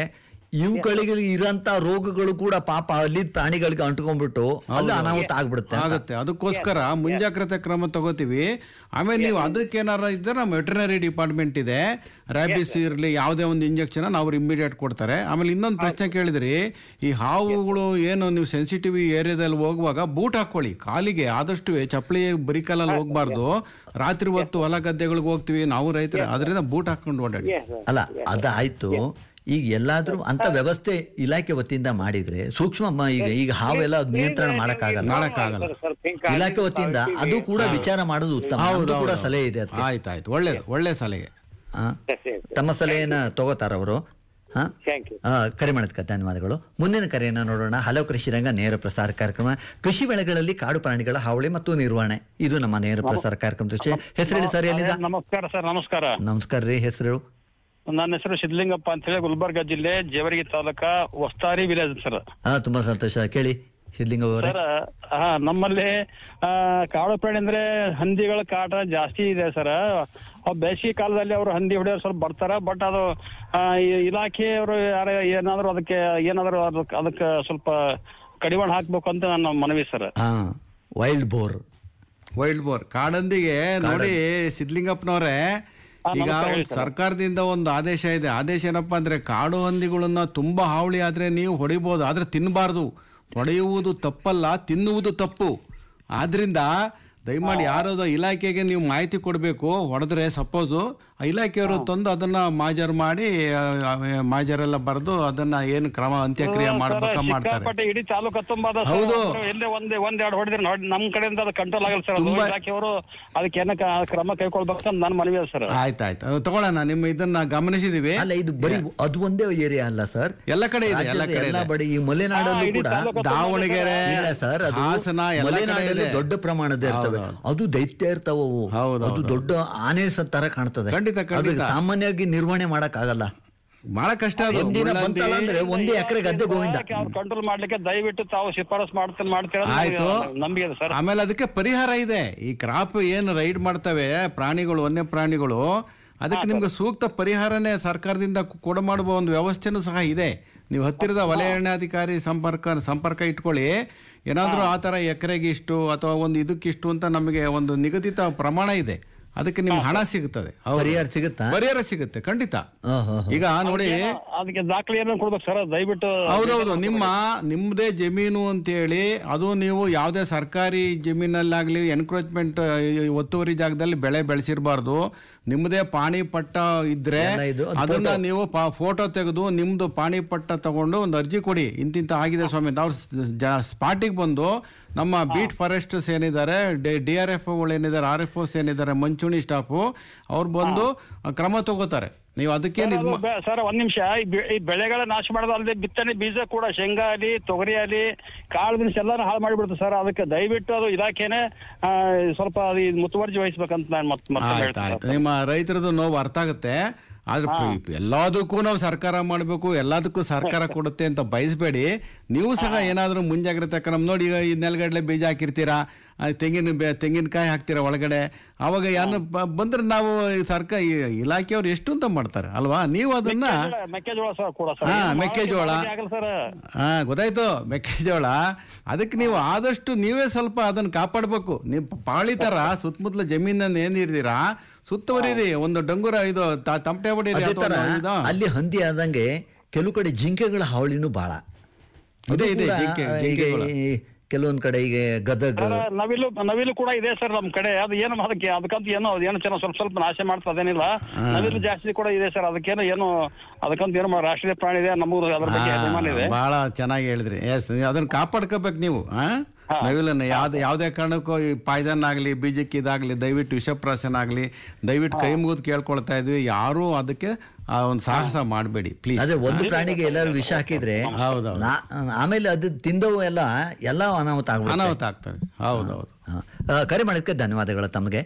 ಇವುಗಳಿಗೆ ಇರೋಂತ ರೋಗಗಳು ಕೂಡ ಪಾಪ ಅಲ್ಲಿ ಪ್ರಾಣಿಗಳಿಗೆ ಅಂಟ್ಕೊಂಡ್ಬಿಟ್ಟು ಅಲ್ಲಿ ಹೌದು. ಅನಾಹುತ ಆಗ್ಬಿಡುತ್ತೆ ಅಂತ. ಆಗುತ್ತೆ ಅದಕ್ಕೋಸ್ಕರ ಮುಂಜಾಗ್ರತೆ ಕ್ರಮ ತಗೋತೀವಿ ಆಮೇಲೆ ನೀವು ಅದಕ್ಕೆ ಏನಾರ ಇದ್ದರೆ ನಮ್ಮ ವೆಟರ್ನರಿ ಡಿಪಾರ್ಟ್ಮೆಂಟ್ ಇದೆ ರ್ಯಾಬಿಸ್ ಇರಲಿ ಯಾವುದೇ ಒಂದು ಇಂಜೆಕ್ಷನ್ ಅವ್ರು ಇಮ್ಮಿಡಿಯೇಟ್ ಕೊಡ್ತಾರೆ ಆಮೇಲೆ ಇನ್ನೊಂದು ಪ್ರಶ್ನೆ ಕೇಳಿದ್ರಿ ಈ ಹಾವುಗಳು ಏನು ನೀವು ಸೆನ್ಸಿಟಿವ್ ಏರಿಯಾದಲ್ಲಿ ಹೋಗುವಾಗ ಬೂಟ್ ಹಾಕೊಳ್ಳಿ ಕಾಲಿಗೆ ಆದಷ್ಟು ಚಪ್ಪಲಿ ಬರಿಕಾಲಲ್ಲಿ ಹೋಗ್ಬಾರ್ದು ರಾತ್ರಿ ಹೊತ್ತು ಹೊಲ ಗದ್ದೆಗಳಿಗೆ ಹೋಗ್ತೀವಿ ನಾವು ರೈತರು ಅದರಿಂದ ಬೂಟ್ ಹಾಕೊಂಡು ಓಡಾಡಿ ಅಲ್ಲ ಅದಾಯ್ತು ಈಗ ಎಲ್ಲಾದ್ರೂ ಅಂತ ವ್ಯವಸ್ಥೆ ಇಲಾಖೆ ವತಿಯಿಂದ ಮಾಡಿದ್ರೆ ಸೂಕ್ಷ್ಮ ಮ- ಈಗ ಈಗ ಹಾವೆಲ್ಲ ಅದ್ ನಿಯಂತ್ರಣ ಮಾಡಕ್ಕಾಗಲ್ಲ ಮಾಡಕ್ಕಾಗಲ್ಲ ಇಲಾಖೆ ವತಿಯಿಂದ ಅದು ಕೂಡ ವಿಚಾರ ಮಾಡೋದು ಉತ್ತಮ ಹೌದು ನಮ್ದು ಕೂಡ ಹೌದು. ಸಲಹೆ ಇದೆ ಅದಕ್ಕೆ ಆಯ್ತು ಆಯ್ತು ಒಳ್ಳೇದು ಒಳ್ಳೆ ಸಲಹೆ ಆ? ತಮ್ಮ ಸಲಹೆಯನ್ನ ತಗೋತಾರ ಅವರು ಹಾ ಥ್ಯಾಂಕ್ ಯು ಆ, ಕರೆ ಮಾಡೋದಕ್ಕೆ ಧನ್ಯವಾದಗಳು ಮುಂದಿನ ಕರೆಯನ್ನು ನೋಡೋಣ ಹಲವು ಕೃಷಿ ರಂಗ ನೇರ ಪ್ರಸಾರ ಕಾರ್ಯಕ್ರಮ ಕೃಷಿ ಬೆಳೆಗಳಲ್ಲಿ ಕಾಡು ಪ್ರಾಣಿಗಳ ಹಾವಳಿ ಮತ್ತು ನಿರ್ವಹಣೆ ಇದು ನಮ್ಮ ನೇರ ಪ್ರಸಾರ ಕಾರ್ಯಕ್ರಮದ ವಿಷಯ ಹೆಸರು ಹೇಳಿ ಸರ್ ಎಲ್ಲಿಂದ ನಮಸ್ಕಾರ ಸರ್ ನಮಸ್ಕಾರ ನಮಸ್ಕಾರ ರೀ ಹೆಸರು ನನ್ನ ಹೆಸರು ಸಿದ್ಧಲಿಂಗಪ್ಪ ಅಂತ ಹೇಳಿ ಗುಲ್ಬರ್ಗ ಜಿಲ್ಲೆ ಜೇವರ್ಗಿ ತಾಲೂಕ ವಸ್ತಾರಿ ವಿಲೇಜ್ ಸರ್ ಹಾ ತುಂಬಾ ಸಂತೋಷ ಕೇಳಿ ಸಿದ್ಲಿಂಗ ಅವರೇ ಸರ್ ಹಾ ನಮ್ಮಲ್ಲಿ ಆ, ಕಾಡು ಪ್ರಾಣಿ ಅಂದ್ರೆ ಹಂದಿಗಳ ಕಾಟ ಜಾಸ್ತಿ ಇದೆ ಸರ್ ಅವ್ ಬೇಸಿಗೆ ಕಾಲದಲ್ಲಿ ಅವರು ಹಂದಿ ಹೊಡೆಯೋರು ಸ್ವಲ್ಪ ಬರ್ತಾರ ಬಟ್ ಅದು ಆ, ಈ ಇಲಾಖೆಯವರು ಯಾರ ಏನಾದ್ರು ಅದಕ್ಕೆ ಏನಾದ್ರು ಅದಕ್ಕೆ ಅದಕ್ಕೆ ಸ್ವಲ್ಪ ಕಡಿವಾಣ ಹಾಕ್ಬೇಕು ಅಂತ ನನ್ನ ಮನವಿ ಸರ್ ಹಾ ವೈಲ್ಡ್ ಬೋರ್ ವೈಲ್ಡ್ ಬೋರ್ ಕಾಡಂದಿಗೆ ನೋಡಿ ಸಿದ್ಲಿಂಗಪ್ಪನವ್ರೆ ಈಗ ಒಂದು ಸರ್ಕಾರದಿಂದ ಒಂದು ಆದೇಶ ಇದೆ ಆದೇಶ ಏನಪ್ಪಾ ಅಂದ್ರೆ ಕಾಡು ಹಂದಿಗಳನ್ನ ತುಂಬಾ ಹಾವಳಿ ಆದ್ರೆ ನೀವು ಹೊಡಿಬಹುದು ಆದ್ರೆ ತಿನ್ನಬಾರ್ದು ಹೊಡೆಯುವುದು ತಪ್ಪಲ್ಲ ತಿನ್ನುವುದು ತಪ್ಪು ಆದ್ರಿಂದ ದಯಮಾಡಿ ಯಾರದ ಇಲಾಖೆಗೆ ನೀವು ಮಾಹಿತಿ ಕೊಡಬೇಕು ಹೊಡೆದ್ರೆ ಸಪೋಸು ಇಲಾಖೆಯವರು ತಂದು ಅದನ್ನ ಮಾಜರ್ ಮಾಡಿ ಆ, ಆ, ಮಾಜರೆಲ್ಲ ಬರೆದು ಅದನ್ನ ಏನು ಕ್ರಮ ಅಂತ್ಯಕ್ರಿಯೆ ಮಾಡ್ಬೇಕ ಮಾಡ್ತಾರೆ ಸಿಕ್ಕಾಪಟ್ಟೆ ಇಡೀ ತಾಲೂಕು ತುಂಬಾದ ಹೌದು. ಎಲ್ಲೇ ಒಂದ್ ಒಂದ್ ಎರಡು ಹೊಡೆದ್ರೆ ನೋಡಿ ನಮ್ ಕಡೆಯಿಂದ ಅದು ಕಂಟ್ರೋಲ್ ಆಗಲ್ಲ ಸರ್ ತುಂಬಾ- ಇಲಾಖೆಯವರು ಅದಕ್ಕೆ ಏನ ಕ್ರಮ ಕೈಗೊಳ್ಬೇಕಂತ ನನ್ನ ಮನವಿ ಅದ ಸರ್ ಆಯ್ತಾಯ್ತು ಅದು ತಗೊಳ್ಳೋಣ ನಿಮ್ಮ ಇದನ್ನ ಗಮನಿಸಿದೀವಿ ಅಲ್ಲ ಇದು ಬರೀ ಅದು ಒಂದೇ ಏರಿಯಾ ಅಲ್ಲ ಸರ್ ಎಲ್ಲ ಕಡೆ ಇದೆ ಎಲ್ಲ ರಾಜ್ಯದ ಕಡೆ ಎಲ್ಲ ಇದೆ. ಬಡಿ ಈ ಮಲೆನಾಡಲ್ಲೂ ಕೂಡ ದಾವಣಗೆರೆ ಇಲ್ಲ ಸರ್ ಅದು ಹಾಸನ ಎಲ್ಲ ಕಡೆ ಮಲೆನಾಡಲ್ಲಿ ಇದೆ. ದೊಡ್ಡ ಪ್ರಮಾಣದ ಇರ್ತವೆ ಅದು ದೈತ್ಯ ಇರ್ತಾವ ಅವು. ಹೌದು, ಅದು ಹೌದು. ದೊಡ್ಡ ಆನೆ ಸ ತರ ಕಾಣ್ತದೆ ಖಂಡಿತ, ಅದು ಖಂಡಿತ. ಸಾಮಾನ್ಯವಾಗಿ ನಿರ್ವಹಣೆ ಮಾಡಕ್ ಆಗಲ್ಲ ಬಹಳ ಕಷ್ಟ ಅದು ಒಂದಿನ ಮುಳ್ಳಂದಿ. ಬಂತಲ್ಲ ಅಂದ್ರೆ ಒಂದೇ ಎಕರೆ ಗದ್ದೆ ಗೋವಿಂದ ಕಂಟ್ರೋಲ್ ಮಾಡ್ಲಿಕ್ಕೆ ದಯವಿಟ್ಟು ತಾವು ಶಿಫಾರಸ್ ಮಾಡ್ತಾರೆ ಮಾಡ್ತೀರ ಆಯ್ತು ನಂಬಿಕೆ ಇದೆ ಸರ್ ಆಮೇಲೆ ಅದಕ್ಕೆ ಪರಿಹಾರ ಇದೆ ಈ ಕ್ರಾಪ್ ಏನು ರೈಡ್ ಮಾಡ್ತವೆ ಪ್ರಾಣಿಗಳು ವನ್ಯ ಪ್ರಾಣಿಗಳು ಅದಕ್ಕೆ ನಿಮ್ಗೆ ಸೂಕ್ತ ಪರಿಹಾರನೇ ಸರ್ಕಾರದಿಂದ ಕೊಡ ಮಾಡುವ ಒಂದು ವ್ಯವಸ್ಥೆನೂ ಸಹ ಇದೆ ನೀವು ಹತ್ತಿರದ ವಲಯ ಅರಣ್ಯಾಧಿಕಾರಿ ಸಂಪರ್ಕ ಸಂಪರ್ಕ ಇಟ್ಕೊಳ್ಳಿ ಏನಾದರೂ ಆ ಥರ ಎಕರೆಗೆ ಇಷ್ಟು ಅಥವಾ ಒಂದು ಇದಕ್ಕಿಷ್ಟು ಅಂತ ನಮಗೆ ಒಂದು ನಿಗದಿತ ಪ್ರಮಾಣ ಇದೆ ಅದಕ್ಕೆ ನಿಮ್ಗೆ ಹಣ ಸಿಗುತ್ತದೆ ಹೌದು. ಪರಿಹಾರ ಸಿಗುತ್ತಾ ಪರಿಹಾರ ಸಿಗುತ್ತೆ ಖಂಡಿತ ಓಹೋ ಈಗ ನೋಡಿ ಅದಕ್ಕೆ ದಾಖಲೆ ಏನೋ ಕೊಡ್ಬೇಕು ಸರ್ ದಯವಿಟ್ಟು ಹೌದೌದು ನಿಮ್ಮ ನಿಮ್ಮದೇ ಜಮೀನು ಅಂತೇಳಿ ಅದು ನೀವು ಯಾವುದೇ ಸರ್ಕಾರಿ ಜಮೀನಲ್ಲಾಗಲಿ ಎನ್ಕ್ರೋಚ್ಮೆಂಟ್ ಒತ್ತುವರಿ ಜಾಗದಲ್ಲಿ ಬೆಳೆ ಬೆಳೆಸಿರಬಾರ್ದು ನಿಮ್ಮದೇ ಪಾಣಿ ಪಟ್ಟ ಇದ್ರೆ ಎಲ್ಲ ಇದು, ಅದು ಅದನ್ನ ನೀವು ಫೋಟೋ ತೆಗೆದು ನಿಮ್ದು ಪಾಣಿ ಪಟ್ಟ ತಗೊಂಡು ಒಂದು ಅರ್ಜಿ ಕೊಡಿ ಇಂತಿಂತ ಆಗಿದೆ ಸ್ವಾಮಿ ಅಂತ ಅವ್ರು ಸ್ಪಾಟಿಗೆ ಬಂದು ನಮ್ಮ ಬೀಟ್ ಫಾರೆಸ್ಟರ್ಸ್ ಏನಿದ್ದಾರೆ ಡಿ ಆರ್ ಎಫ್ ಏನಿದ್ದಾರೆ ಆರ್ ಎಫ್ ಓಸ್ ಏನಿದ್ದಾರೆ ಮಂಚೂಣಿ ಸ್ಟಾಫು ಅವ್ರು ಬಂದು ಕ್ರಮ ತಗೋತಾರೆ ನೀವು ಅದಕ್ಕೇನು ಇದು ಮಾ- ಸರ್ ಒಂದ್ ನಿಮಿಷ ಈ ಬೆ- ಈ ಬೆಳೆಗಳ ನಾಶ ಮಾಡೋದು ಅಲ್ಲದೆ ಬಿತ್ತನೆ ಬೀಜ ಕೂಡ ಶೇಂಗಾ ಆಗಲಿ ತೊಗರಿ ಆಗಲಿ ಕಾಳು ದಿನಸ ಎಲ್ಲಾನು ಹಾಳು ಮಾಡಿಬಿಡುತ್ತೆ ಸರ್ ಅದಕ್ಕೆ ದಯವಿಟ್ಟು ಅದು ಇಲಾಖೆನೆ ಆ, ಸ್ವಲ್ಪ ಅದು ಈ ಮುತುವರ್ಜಿ ವಹಿಸ್ಬೇಕಂತ ನಾನು ಮತ್ತೆ ಮತ್ತೆ ಆಯ್ತು ಹೇಳ್ತೀನಿ ಆಯ್ತು ನಿಮ್ಮ ರೈತರದ್ದು ನೋವು ಅರ್ಥ ಆಗುತ್ತೆ ಆದ್ರೆ ಪ್ರ- ಎಲ್ಲದಕ್ಕೂ ನಾವು ಸರ್ಕಾರ ಮಾಡಬೇಕು ಎಲ್ಲದಕ್ಕೂ ಸರ್ಕಾರ ಕೊಡುತ್ತೆ ಅಂತ ಬಯಸಬೇಡಿ ನೀವು ಸಹ ಏನಾದರೂ ಮುಂಜಾಗ್ರತೆ ಕ್ರಮ ನೋಡಿ ಈಗ ಈ ನೆಲಗಡಲೆ ಬೀಜ ಹಾಕಿರ್ತೀರಾ ಆ ತೆಂಗಿನ ಬೆ- ತೆಂಗಿನಕಾಯಿ ಹಾಕ್ತೀರಾ ಒಳಗಡೆ ಅವಾಗ ಯಾರು ಬಂದ್ರೆ ನಾವು ಈ ಸರ್ಕಾರ ಈ ಇಲಾಖೆಯವ್ರು ಎಷ್ಟು ಅಂತ ಮಾಡ್ತಾರೆ ಅಲ್ವಾ ನೀವು ಅದನ್ನ ಮೆಕ್ಕೆಜೋಳ- ಮೆಕ್ಕೆಜೋಳ ಸರ್ ಕೂಡ ಸರ್ ಹಾ, ಇದು ಮೆಕ್ಕೆಜೋಳ. ಮಾಡಕ್ಕೆ ಆಗಲ್ಲ ಸರ್ ಹಾ ಗೊತ್ತಾಯ್ತು ಮೆಕ್ಕೆಜೋಳ ಅದಕ್ಕೆ ನೀವು ಆದಷ್ಟು ನೀವೇ ಸ್ವಲ್ಪ ಅದನ್ನ ಕಾಪಾಡ್ಬೇಕು ನೀವು ಪಾಳಿ ತರ ಸುತ್ತಮುತ್ತಲ ಜಮೀನನ್ನ ಏನಿರ್ತೀರಾ ಸುತ್ತುವರಿರಿ ಒಂದು ಡಂಗುರ ಇದು ತ- ತಮಟೆ ಹೊಡೀರಿ ಅದೇ ಅಥವಾ ತರ ಒಂದು ಇದು. ಅಲ್ಲಿ ಹಂದಿ ಆದಂಗೆ ಕೆಲವು ಕಡೆ ಜಿಂಕೆಗಳ ಹಾವಳಿನೂ ಬಹಳ ಅದು ಇದೆ, ಇದೆ, ಕೂಡ ಜಿಂಕೆ- ಈಗ ಜಿಂಕೆಗಳು. ಈ ಕೆಲವೊಂದ್ ಕಡೆ ಈಗ ಗದಗ ಸರ್, ನವಿಲು ನವಿಲು ಕೂಡ ಇದೆ ಸರ್ ನಮ್ ಕಡೆ ಅದು ಏನು ಅದಕ್ಕೆ ಅದಕ್ಕಂತ ಏನೋ ಏನೋ ಚೆನ್ನಾಗಿ ಸ್ವಲ್ಪ ಸ್ವಲ್ಪ ನಾಶ ಮಾಡ್ತಾ ಅದೇನಿಲ್ಲ ನವಿಲು ಜಾಸ್ತಿ ಕೂಡ ಇದೆ ಸರ್ ಅದಕ್ಕೇನೋ ಏನು ಅದಕ್ಕಂತ ಏನೋ ರಾಷ್ಟ್ರೀಯ ಪ್ರಾಣಿ ಇದೆ ನಮಗೂ ಅದ್ರ ಬಗ್ಗೆ ಅಭಿಮಾನ ಇದೆ ಬಹಳ ಚೆನ್ನಾಗಿ ಹೇಳಿದ್ರಿ ಎಸ್ ಅದನ್ನ ಕಾಪಾಡ್ಕೋಬೇಕು ನೀವು ಆ ನವಿಲನ್ನ ಯಾವ್ದು ಯಾವುದೇ ಕಾರಣಕ್ಕೂ ಈ ಪಾಯ್ಸನ್ ಆಗಲಿ ಬೀಜಕ್ಕೆ ಇದಾಗಲಿ ದಯವಿಟ್ಟು ವಿಷಪ್ರಾಶನ ಆಗಲಿ ದಯವಿಟ್ಟು ಕೈ ಮುಗಿದು ಕೇಳ್ಕೊಳ್ತಾ ಇದ್ವಿ ಯಾರೂ ಅದಕ್ಕೆ ಆ ಒಂದು ಸಾಹಸ ಮಾಡಬೇಡಿ ಪ್ಲೀಸ್ ಅದೇ ಒಂದು ಪ್ರಾಣಿಗೆ ಎಲ್ಲರೂ ವಿಷ ಹಾಕಿದ್ರೆ ಹೌದೌದು. ನಾ- ಆಮೇಲೆ ಅದು ತಿಂದವು ಎಲ್ಲ ಎಲ್ಲ ಅನಾಹುತ ಆಗ್ಬಿಡುತ್ತೆ ಅನಾಹುತ ಆಗ್ತದೆ ಹೌದೌದು ಹಾ. ಆ, ಕರೆ ಮಾಡೋದಕ್ಕೆ ಧನ್ಯವಾದಗಳು ತಮಗೆ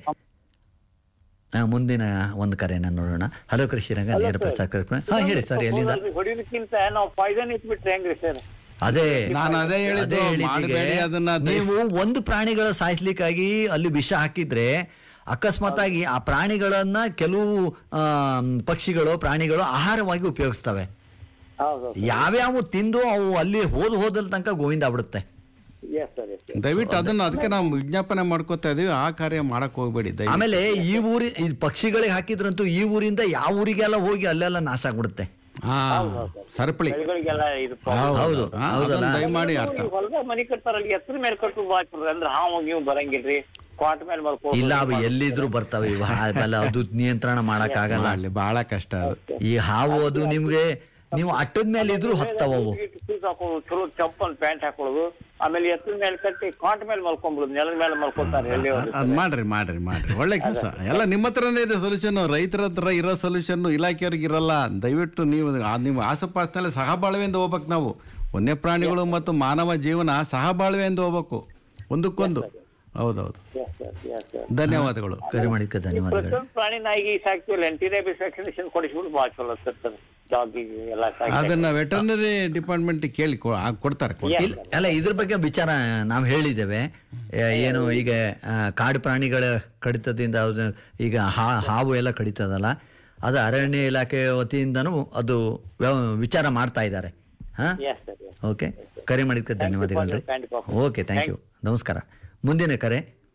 ಆ, ಮುಂದಿನ ಒಂದು ಕರೆಯನ್ನ ನೋಡೋಣ ಹಲೋ ಕೃಷಿ ರಂಗ ನೇರ ಪ್ರಸಾರ ಕಾರ್ಯಕ್ರಮ ಹಾ ಹೇಳಿ ಸರ್ ಎಲ್ಲಿಂದ ಹೊಡಿಲಿಕ್ಕಿಂತ ನಾವು ಪಾಯ್ಸನ್ ಇಟ್ಬಿಟ್ರೆ ಹೆಂಗ್ರಿ ಸರ್ ಅದೇ ನಾನು ಅದೇ ಹೇಳಿದ್ದು, ಹೇಳಿದ್ದು ಮಾಡ್ಬೇಡಿ ಈಗ ಅದನ್ನ ದಯ- ನೀವು ಒಂದು ಪ್ರಾಣಿಗಳ ಸಾಯಿಸ್ಲಿಕ್ಕಾಗಿ ಅಲ್ಲಿ ವಿಷ ಹಾಕಿದ್ರೆ ಅಕಸ್ಮಾತ್ ಆಗಿ ಆ ಪ್ರಾಣಿಗಳನ್ನ ಕೆಲವು ಆ, ಪಕ್ಷಿಗಳು ಪ್ರಾಣಿಗಳು ಆಹಾರವಾಗಿ ಉಪಯೋಗಿಸ್ತವೆ ಹೌದು ಯಾವ್ಯಾವ ತಿಂದು ಅವು ಅಲ್ಲಿ ಹೋದ್ ಹೋದಲ್ ತನಕ ಗೋವಿಂದ ಆಗ್ಬಿಡುತ್ತೆ ಎಸ್ ಸರ್ ಎಸ್ ದಯವಿಟ್ಟು ಅದನ್ನ ಅದಕ್ಕೆ ನಾವು ವಿಜ್ಞಾಪನೆ ಮಾಡ್ಕೋತಾ ಇದೀವಿ ಆ ಕಾರ್ಯ ಮಾಡಕ್ ಹೋಗ್ಬೇಡಿ ದಯವಿಟ್ಟು ಆಮೇಲೆ ಈ ಊರಿ ಈ ಪಕ್ಷಿಗಳಿಗೆ ಹಾಕಿದ್ರಂತೂ ಈ ಊರಿಂದ ಯಾವ ಊರಿಗೆಲ್ಲ ಹೋಗಿ ಅಲ್ಲೆಲ್ಲ ನಾಶ ಆಗ್ಬಿಡುತ್ತೆ ಹಾ ಸರಪಳಿ ಬೆಳೆಗಳಿಗೆಲ್ಲ ಇದು ಹೌದು ಹಾ, ಹೌದಲ್ಲ ಅದನ್ನ ದಯಮಾಡಿ ಅರ್ಥ ಹೊಲದಾಗ ಮನಿ ಕಟ್ತಾರಲ್ಲ ಎತ್ತರ ಮೇಲೆ ಕಟ್ಟು ಬಾಚ್ ಅಂದ್ರೆ ಹಾವು ನೀವು ಬರಂಗಿಲ್ರಿ ಕ್ವಾಟ್ ಮೇಲೆ ಮಲ್ಕೋ ಇಲ್ಲ ಅವು ಎಲ್ಲಿದ್ರು ಬರ್ತವೆ ಇವು ಆಮೇಲೆ ಅದು ನಿಯಂತ್ರಣ ಮಾಡಕ್ ಆಗಲ್ಲ ಅಲ್ಲಿ ಬಹಳ ಕಷ್ಟ ಅದು ಈ ಹಾವು ಅದು ನಿಮ್ಗೆ ನೀವು ಅಟ್ಟದ ಮೇಲೆ ಇದ್ರು ಹತ್ತವ ಅವು ಶೂಸ್ ಹಾಕೊಳ್ಳೋದು ಚಲೋ ಚಪ್ಪಲ್ ಪ್ಯಾಂಟ್ ಹಾಕೊಳ್ಳೋದು ಆಮೇಲೆ ಎತ್ತರ ಮೇಲೆ ಕಟ್ಟಿ ಕಾಟ್ ಮೇಲೆ ಮಲ್ಕೊಂಡ್ಬಿಡುದು ನೆಲದ ಮೇಲೆ ಮಲ್ಕೊತಾರೆ ಎಲ್ಲಿ ಹೋದ್ರು. ಅದ್ ಮಾಡ್ರಿ ಮಾಡ್ರಿ ಮಾಡ್ರಿ ಒಳ್ಳೆ ಕೆಲಸ ಎಲ್ಲ ನಿಮ್ಮ ಹತ್ರನೇ ಇದೆ ಸೊಲ್ಯೂಷನ್ ರೈತರ ಹತ್ರ ಇರೋ ಸೊಲ್ಯೂಷನ್ ಇಲಾಖೆಯವ್ರಿಗೆ ಇರಲ್ಲ ದಯವಿಟ್ಟು ನೀವು ಆ ನಿಮ್ಮ ಆಸುಪಾಸಿನಲ್ಲಿ ಸಹಬಾಳ್ವೆಯಿಂದ ಹೋಗ್ಬೇಕು ನಾವು ವನ್ಯ ಪ್ರಾಣಿಗಳು ಮತ್ತು ಮಾನವ ಜೀವನ ಸಹಬಾಳ್ವೆಯಿಂದ ಹೋಗ್ಬೇಕು ಒಂದಕ್ಕೊಂದು ಹೌದೌದು Yes, sir, yes, sir. ಧನ್ಯವಾದಗಳು ಕರೆ ಮಾಡಿದ್ಕೆ ಧನ್ಯವಾದಗಳು ಪ್ರತಿಯೊಂದು ಪ್ರಾಣಿ ನಾಯಿಗೆ ಸಾಕ್ತಿವಲ್ಲ ಆಂಟಿರೇಬಿಸ್ ವ್ಯಾಕ್ಸಿನೇಷನ್ ಕೊಡಿಸ್ಬಿಟ್ಟು ಭಾಳ ಚಲೋ ಸರ್ ಡಾಗಿಗೆ ಎಲ್ಲ ಸಾಕಿ ಅದನ್ನ ವೆಟರ್ನರಿ ಡಿಪಾರ್ಟ್ಮೆಂಟ್ ಕೇಳಿ ಕೊ- ಆ, ಕೊಡ್ತಾರೆ ಕೊಡ್ತಾರೆ. ಇಲ್ಲ ಅಲ್ಲ ಇದ್ರ ಬಗ್ಗೆ ವಿಚಾರ ನಾವು ಹೇಳಿದ್ದೇವೆ ಏ- ಏನು ಈಗ ಆ, ಕಾಡು ಪ್ರಾಣಿಗಳ ಕಡಿತದಿಂದ ಅದು ಈಗ ಹಾ- ಹಾವು ಎಲ್ಲ ಕಡಿತದಲ್ಲ ಅದು ಅರಣ್ಯ ಇಲಾಖೆ ವತಿಯಿಂದನೂ ಅದು ವ್ಯವ- ವಿಚಾರ ಮಾಡ್ತಾ ಇದ್ದಾರೆ ಹಾ ಎಸ್ ಸರ್ ಎಸ್ ಓಕೆ ಕರೆ ಮಾಡಿದ್ಕೆ ಧನ್ಯವಾದಗಳು ರೀ Thank you. Okay thank you ನಮಸ್ಕಾರ ಮುಂದಿನ ಕರೆ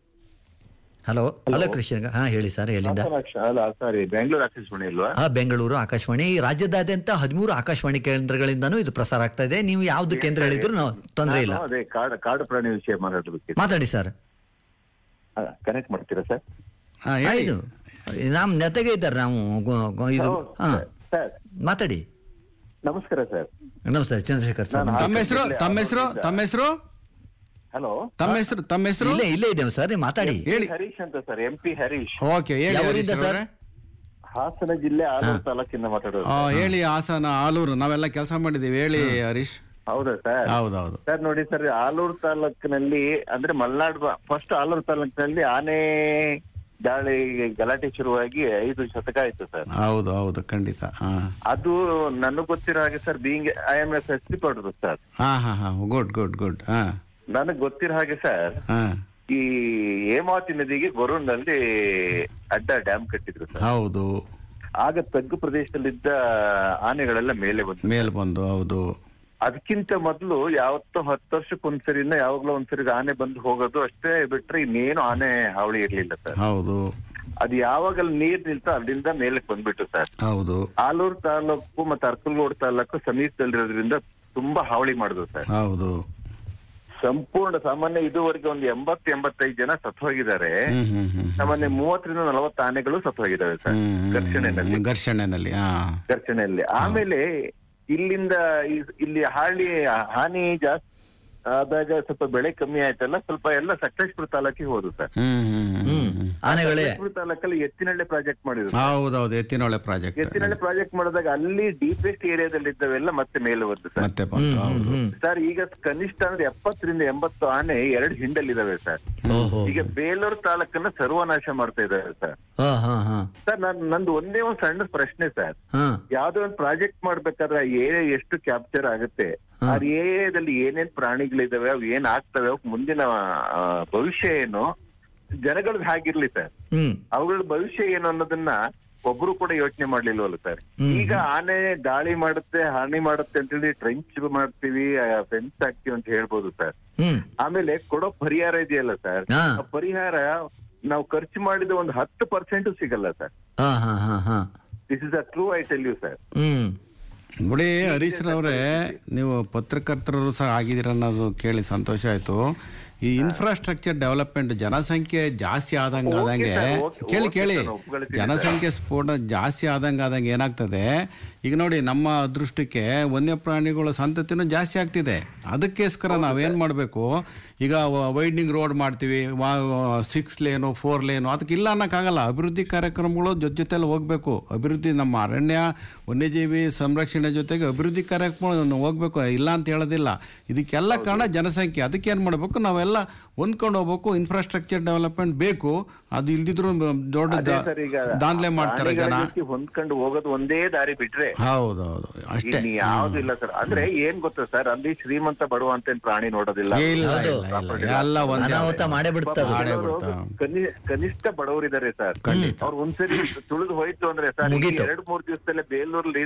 ಹಲೋ ಹಲೋ ಕೃಷ್ಣ ಹಾ ಹೇಳಿ ಸರ್ ಎಲ್ಲಿಂದ ಅಲ್ಲ ಸಾರಿ ಬೆಂಗಳೂರು ಆಕಾಶವಾಣಿ ಅಲ್ವಾ ಹಾ ಬೆಂಗಳೂರು ಆಕಾಶವಾಣಿ ಈ ರಾಜ್ಯದಾದ್ಯಂತ ಹದಿಮೂರು ಆಕಾಶವಾಣಿ ಕೇಂದ್ರಗಳಿಂದನೂ ಇದು ಪ್ರಸಾರ ಆಗ್ತಾ ಇದೆ ನೀವು ಯಾವ್ದು ಕೇಂದ್ರ ಹೇಳಿದ್ರು ನಾವು ತೊಂದರೆ ಇಲ್ಲ ನಾನು ಅದೇ ಕಾಡು ಕಾಡು ಪ್ರಾಣಿ ವಿಷಯ ಮಾತಾಡೋದಕ್ಕೆ ಮಾತಾಡಿ ಸರ್ ಕನೆಕ್ಟ್ ಮಾಡ್ತೀರಾ ಸರ್ ಹಾ, ಹೇಳಿ ಆಯ್ತು ನಮ್ ನೆತೆಗೆ ಇದ್ದಾರೆ ನಾವು ಗೊ- ಗೊ- ಇದು ಹಾ ಸರ್ ಮಾತಾಡಿ ನಮಸ್ಕಾರ ಸರ್ ನಮಸ್ತೆ ಚಂದ್ರಶೇಖರ್ ಸರ್ ನಾನು ತಮ್ಮ ಹೆಸರು ತಮ್ಮ ಹೆಸರು ತಮ್ಮ ಹೆಸರು ಹಲೋ ತಮ್ಮ ಹೆಸರು ತಮ್ಮ ಹೆಸರು ಇಲ್ಲೇ ಇಲ್ಲೇ ಇದ್ದೇವೆ ಸರ್ ನೀವು ಮಾತಾಡಿ ಹೇಳಿ ಹರೀಶ್ ಅಂತ sir M P Harish okay ಹೇಳಿ ಯಾವೂರಿಂದ ಹರೀಶ್ ಸರ್? ಅವರೇ. ಹಾಸನ ಜಿಲ್ಲೆ ಆಲೂರು ತಾಲೂಕಿಂದ ಮಾತಾಡೋದು ಆ, ಹೇಳಿ ಹಾಸನ ಆಲೂರು ನಾವೆಲ್ಲ ಕೆಲಸ ಮಾಡಿದೀವಿ ಹೇಳಿ ಹರೀಶ್ ಹೌದಾ ಸರ್ ಹೌದೌದು ಸರ್ ನೋಡಿ ಸರ್ ಆಲೂರು ತಾಲೂಕಿನಲ್ಲಿ ಅಂದ್ರೆ ಮಲ್ನಾಡು ಫಸ್ಟ್ ಆಲೂರು ತಾಲೂಕಿನಲ್ಲಿ ಆನೆ ದಾಳಿ ಗಲಾಟೆ ಶುರುವಾಗಿ ಐದು ಶತಕ ಆಯ್ತು ಸರ್ ಹೌದು ಹೌದು ಖಂಡಿತ ಹಾ ಅದು ನನಗೆ ಗೊತ್ತಿರೋ ಹಾಗೆ sir being I M S S P ಪಡೆದ್ರು ಸರ್ ಹಾ ಹಾ ಹಾ ಗುಡ್ ಗುಡ್ ಗುಡ್ ಹಾ ನನಗೆ ಗೊತ್ತಿರೋ ಹಾಗೆ ಸರ್ ಹಾ ಈ ಹೇಮಾವತಿ ನದಿಗೆ ಗೊರೂರ್ನಲ್ಲಿ ಅಡ್ಡ ಡ್ಯಾಮ್ ಕಟ್ಟಿದ್ರು ಸರ್ ಹೌದು ಆಗ ತಗ್ಗು ಪ್ರದೇಶದಲ್ಲಿದ್ದ ಆನೆಗಳೆಲ್ಲ ಮೇಲೆ ಬಂತು ಮೇಲ್ ಬಂದು ಹೌದು ಅದಕ್ಕಿಂತ ಮೊದಲು ಯಾವತ್ತೋ ಹತ್ತು ವರ್ಷಕ್ಕೊಂದ್ಸರಿನ ಯಾವಾಗ್ಲೋ ಒಂದ್ಸರಿ ಆನೆ ಬಂದು ಹೋಗೋದು ಅಷ್ಟೇ ಬಿಟ್ರೆ ಇನ್ನೇನು ಆನೆ ಹಾವಳಿ ಇರ್ಲಿಲ್ಲ ಸರ್ ಹೌದು ಅದು ಯಾವಾಗ ಅಲ್ಲಿ ನೀರ್ ನಿಲ್ತೋ ಅಲ್ಲಿಂದ ಮೇಲಕ್ಕೆ ಬಂದ್ಬಿಟ್ಟು ಸರ್ ಹೌದು ಆಲೂರು ತಾಲೂಕು ಮತ್ತೆ ಅರ್ಕಲ್ಗೋಡ್ ತಾಲೂಕು ಸಮೀಪದಲ್ಲಿರೋದ್ರಿಂದ ತುಂಬಾ ಹಾವಳಿ ಮಾಡಿದ್ರು ಸರ್ ಹೌದು ಸಂಪೂರ್ಣ ಸಾಮಾನ್ಯ ಇದುವರೆಗೆ ಒಂದು ಎಂಬತ್ತು ಎಂಬತ್ತೈದು ಜನ ಸತ್ತು ಹೋಗಿದ್ದಾರೆ ಹ್ಮ್ ಹ್ಮ್ ಹ್ಮ್ ಸಾಮಾನ್ಯ ಮೂವತ್ತರಿಂದ ನಲವತ್ತು ಆನೆಗಳು ಸತ್ತು ಹೋಗಿದ್ದಾವೆ ಸರ್ ಹ್ಮ್, ಹ್ಮ್, ಘರ್ಷಣೆನಲ್ಲಿ ಹ್ಮ್, ಘರ್ಷಣೆನಲ್ಲಿ ಹಾ ಘರ್ಷಣೆಯಲ್ಲಿ ಆಮೇಲೆ ಇಲ್ಲಿಂದ ಈ- ಇಲ್ಲಿ ಹಾಳಿ ಹಾನಿ ಜಾಸ್ತಿ ಆದಾಗ ಸ್ವಲ್ಪ ಬೆಳೆ ಕಮ್ಮಿ ಆಯ್ತಲ್ಲ ಸ್ವಲ್ಪ ಎಲ್ಲ ಸಕಲೇಶ್ಪುರ ತಾಲೂಕಿಗೆ ಹೋದ್ರು ಸರ್ ಹ್ಮ್ ಹ್ಮ್ ಹ್ಮ್ ಹ್ಮ್ ಆನೆಗಳೇ ಸಕಲೇಶ್ಪುರ ತಾಲೂಕಲ್ಲಿ ಎತ್ತಿನಹಳ್ಳಿ ಪ್ರಾಜೆಕ್ಟ್ ಮಾಡಿದ್ರು ಹೌದೌದು ಎತ್ತಿನೊಳೆ ಪ್ರಾಜೆಕ್ಟ್ ಎತ್ತಿನಹಳ್ಳಿ ಪ್ರಾಜೆಕ್ಟ್ ಮಾಡಿದಾಗ ಅಲ್ಲಿ ಡೀಪೆಸ್ಟ್ ಏರಿಯಾದಲ್ಲಿ ಇದ್ದವೆಲ್ಲ ಮತ್ತೆ ಮೇಲೆ ಬಂತು ಸರ್ ಮತ್ತೆ ಬಂತು ಹೌದು ಸರ್ ಈಗ ಕನಿಷ್ಠ ಅಂದ್ರೆ ಎಪ್ಪತ್ತರಿಂದ ಎಂಬತ್ತು ಆನೆ ಎರಡು ಹಿಂಡಲ್ಲಿದಾವೆ ಸರ್ ಓಹೋ ಈಗ ಬೇಲೂರು ತಾಲೂಕನ್ನ ಸರ್ವನಾಶ ಮಾಡ್ತಾ ಇದ್ದಾರೆ ಸರ್ ಹಾ ಹಾ ಹಾ ಸರ್ ನನ್ ನಂದು ಒಂದೇ ಒಂದು ಸಣ್ಣ ಪ್ರಶ್ನೆ ಸರ್ ಹಾ ಯಾವ್ದೋ ಒಂದು ಪ್ರಾಜೆಕ್ಟ್ ಮಾಡ್ಬೇಕಾದ್ರೆ ಆ ಏರಿಯಾ ಎಷ್ಟು ಕ್ಯಾಪ್ಚರ್ ಆಗುತ್ತೆ ಆ ಏರಿಯಾದಲ್ಲಿ ಏನೇನ್ ಪ್ರಾಣಿಗಳಿದಾವೆ ಅವು ಏನ್ ಆಗ್ತವೆ ಅವಕ್ ಮುಂದಿನ ಆ, ಭವಿಷ್ಯ ಏನು ಜನಗಳಿಗೆ ಹಾಗಿರ್ಲಿ ಸರ್ ಹ್ಮ್ ಅವುಗಳ ಭವಿಷ್ಯ ಏನು ಅನ್ನೋದನ್ನ ಒಬ್ರು ಕೂಡ ಯೋಚನೆ ಮಾಡ್ಲಿಲ್ವಲ್ಲ ಸರ್ ಈಗ ಆನೆ ದಾಳಿ ಮಾಡುತ್ತೆ ಹಾನಿ ಮಾಡುತ್ತೆ ಅಂತ ಹೇಳಿ ಟ್ರೆಂಚ್ ಮಾಡ್ತೀವಿ ಫೆನ್ಸ್ ಹಾಕ್ತಿವಿ ಅಂತ ಹೇಳ್ಬೋದು ಸರ್ ಹ್ಮ್ ಆಮೇಲೆ ಕೊಡೋ ಪರಿಹಾರ ಇದೆಯಲ್ಲ ಸರ್ ಹಾ. ಆ ಪರಿಹಾರ ನಾವು ಖರ್ಚು ಮಾಡಿದ ಒಂದು ಹತ್ತು ಪರ್ಸೆಂಟ್ ಸಿಗಲ್ಲ ಸರ್ ಹಾ ಹಾ ಹಾ ಹಾ this is a true I tell you sir ಹ್ಮ್ ನೋಡಿ ಹರೀಶ್ ರವರೇ ನೀವು ಪತ್ರಕರ್ತರು ಸಹ ಆಗಿದ್ದೀರ ಅನ್ನೋದು ಕೇಳಿ ಸಂತೋಷ ಆಯ್ತು ಈ ಇನ್ಫ್ರಾಸ್ಟ್ರಕ್ಚರ್ ಡೆವಲಪ್ಮೆಂಟ್ ಜನಸಂಖ್ಯೆ ಜಾಸ್ತಿ ಆದಂಗೆ Okay ಆದಂಗೆ sir, okay, ಕೇಳಿ okay ಕೇಳಿ sir, ಒಪ್ಕೊಳ್ತೀನಿ ಜನಸಂಖ್ಯೆ ಸ್ಫೋಟ ಜಾಸ್ತಿ ಆದಂಗೆ ಆದಂಗೆ ಏನಾಗ್ತದೆ ಈಗ ನೋಡಿ ನಮ್ಮ ಅದೃಷ್ಟಕ್ಕೆ ವನ್ಯಪ್ರಾಣಿಗಳ ಸಂತತಿನೂ ಜಾಸ್ತಿ ಆಗ್ತಿದೆ ಅದಕ್ಕೋಸ್ಕರ ನಾವೇನು ಮಾಡಬೇಕು ಈಗ ವೈಡ್ನಿಂಗ್ ರೋಡ್ ಮಾಡ್ತೀವಿ ಸಿಕ್ಸ್ ಲೇನು ಫೋರ್ ಲೇನು ಅದಕ್ಕೆ ಇಲ್ಲ ಅನ್ನೋಕ್ಕಾಗಲ್ಲ ಅಭಿವೃದ್ಧಿ ಕಾರ್ಯಕ್ರಮಗಳು ಜೊತೆ ಜೊತೆಲಿ ಹೋಗಬೇಕು ಅಭಿವೃದ್ಧಿ ನಮ್ಮ ಅರಣ್ಯ ವನ್ಯಜೀವಿ ಸಂರಕ್ಷಣೆ ಜೊತೆಗೆ ಅಭಿವೃದ್ಧಿ ಕಾರ್ಯಕ್ರಮ ಹೋಗ್ಬೇಕು ಇಲ್ಲ ಅಂತ ಹೇಳೋದಿಲ್ಲ ಇದಕ್ಕೆಲ್ಲ ಕಾರಣ ಜನಸಂಖ್ಯೆ ಅದಕ್ಕೆ ಏನು ಮಾಡಬೇಕು ನಾವೆಲ್ಲ ಹೊಂದ್ಕೊಂಡು ಹೋಗ್ಬೇಕು ಇನ್ಫ್ರಾಸ್ಟ್ರಕ್ಚರ್ ಡೆವಲಪ್ಮೆಂಟ್ ಬೇಕು ಅದು ಇಲ್ದಿದ್ರು ದೊಡ್ಡ ಅದೇ ಸರ್ ಈಗ ದಾಂಧಲೆ ಮಾಡ್ತಾರೆ ಜನ ಪ್ರಾಣಿಗಳ ಜೊತೆ ಹೊಂದ್ಕೊಂಡು ಹೋಗೋದು ಒಂದೇ ದಾರಿ ಬಿಟ್ರೆ ಹೌದೌದು ಅಷ್ಟೇ ಇನ್ನು ಯಾವ್ದು ಇಲ್ಲ ಸರ್ ಅಂದ್ರೆ ಏನ್ ಗೊತ್ತಾ ಸರ್ ಅಲ್ಲಿ ಶ್ರೀಮಂತ ಬಡವ ಅಂತ ಏನ್ ಪ್ರಾಣಿ ನೋಡೋದಿಲ್ಲ ಇಲ್ಲ ಹೌದು. ಇಲ್ಲ ಇಲ್ಲ ಎಲ್ಲ ಒಂದೇ ಅನಾಹುತ ಮಾಡೇ ಬಿಡುತ್ತೆ ಅದು. ಮಾಡೇ ಕೆಲವರು ಬಿಡ್ತಾ. ಕನಿ- ಕನಿಷ್ಠ ಬಡವರಿದ್ದಾರೆ ಸರ್ ಅವ್ರು ಒಂದ್ಸರಿ ತುಳಿದು ಹೋಯ್ತು ಅಂದ್ರೆ ಸರ್ ಮುಗೀತು. ಎರಡ್ ಮೂರ್ ದಿವಸದಲ್ಲೇ ಬೇಲೂರಲ್ಲಿ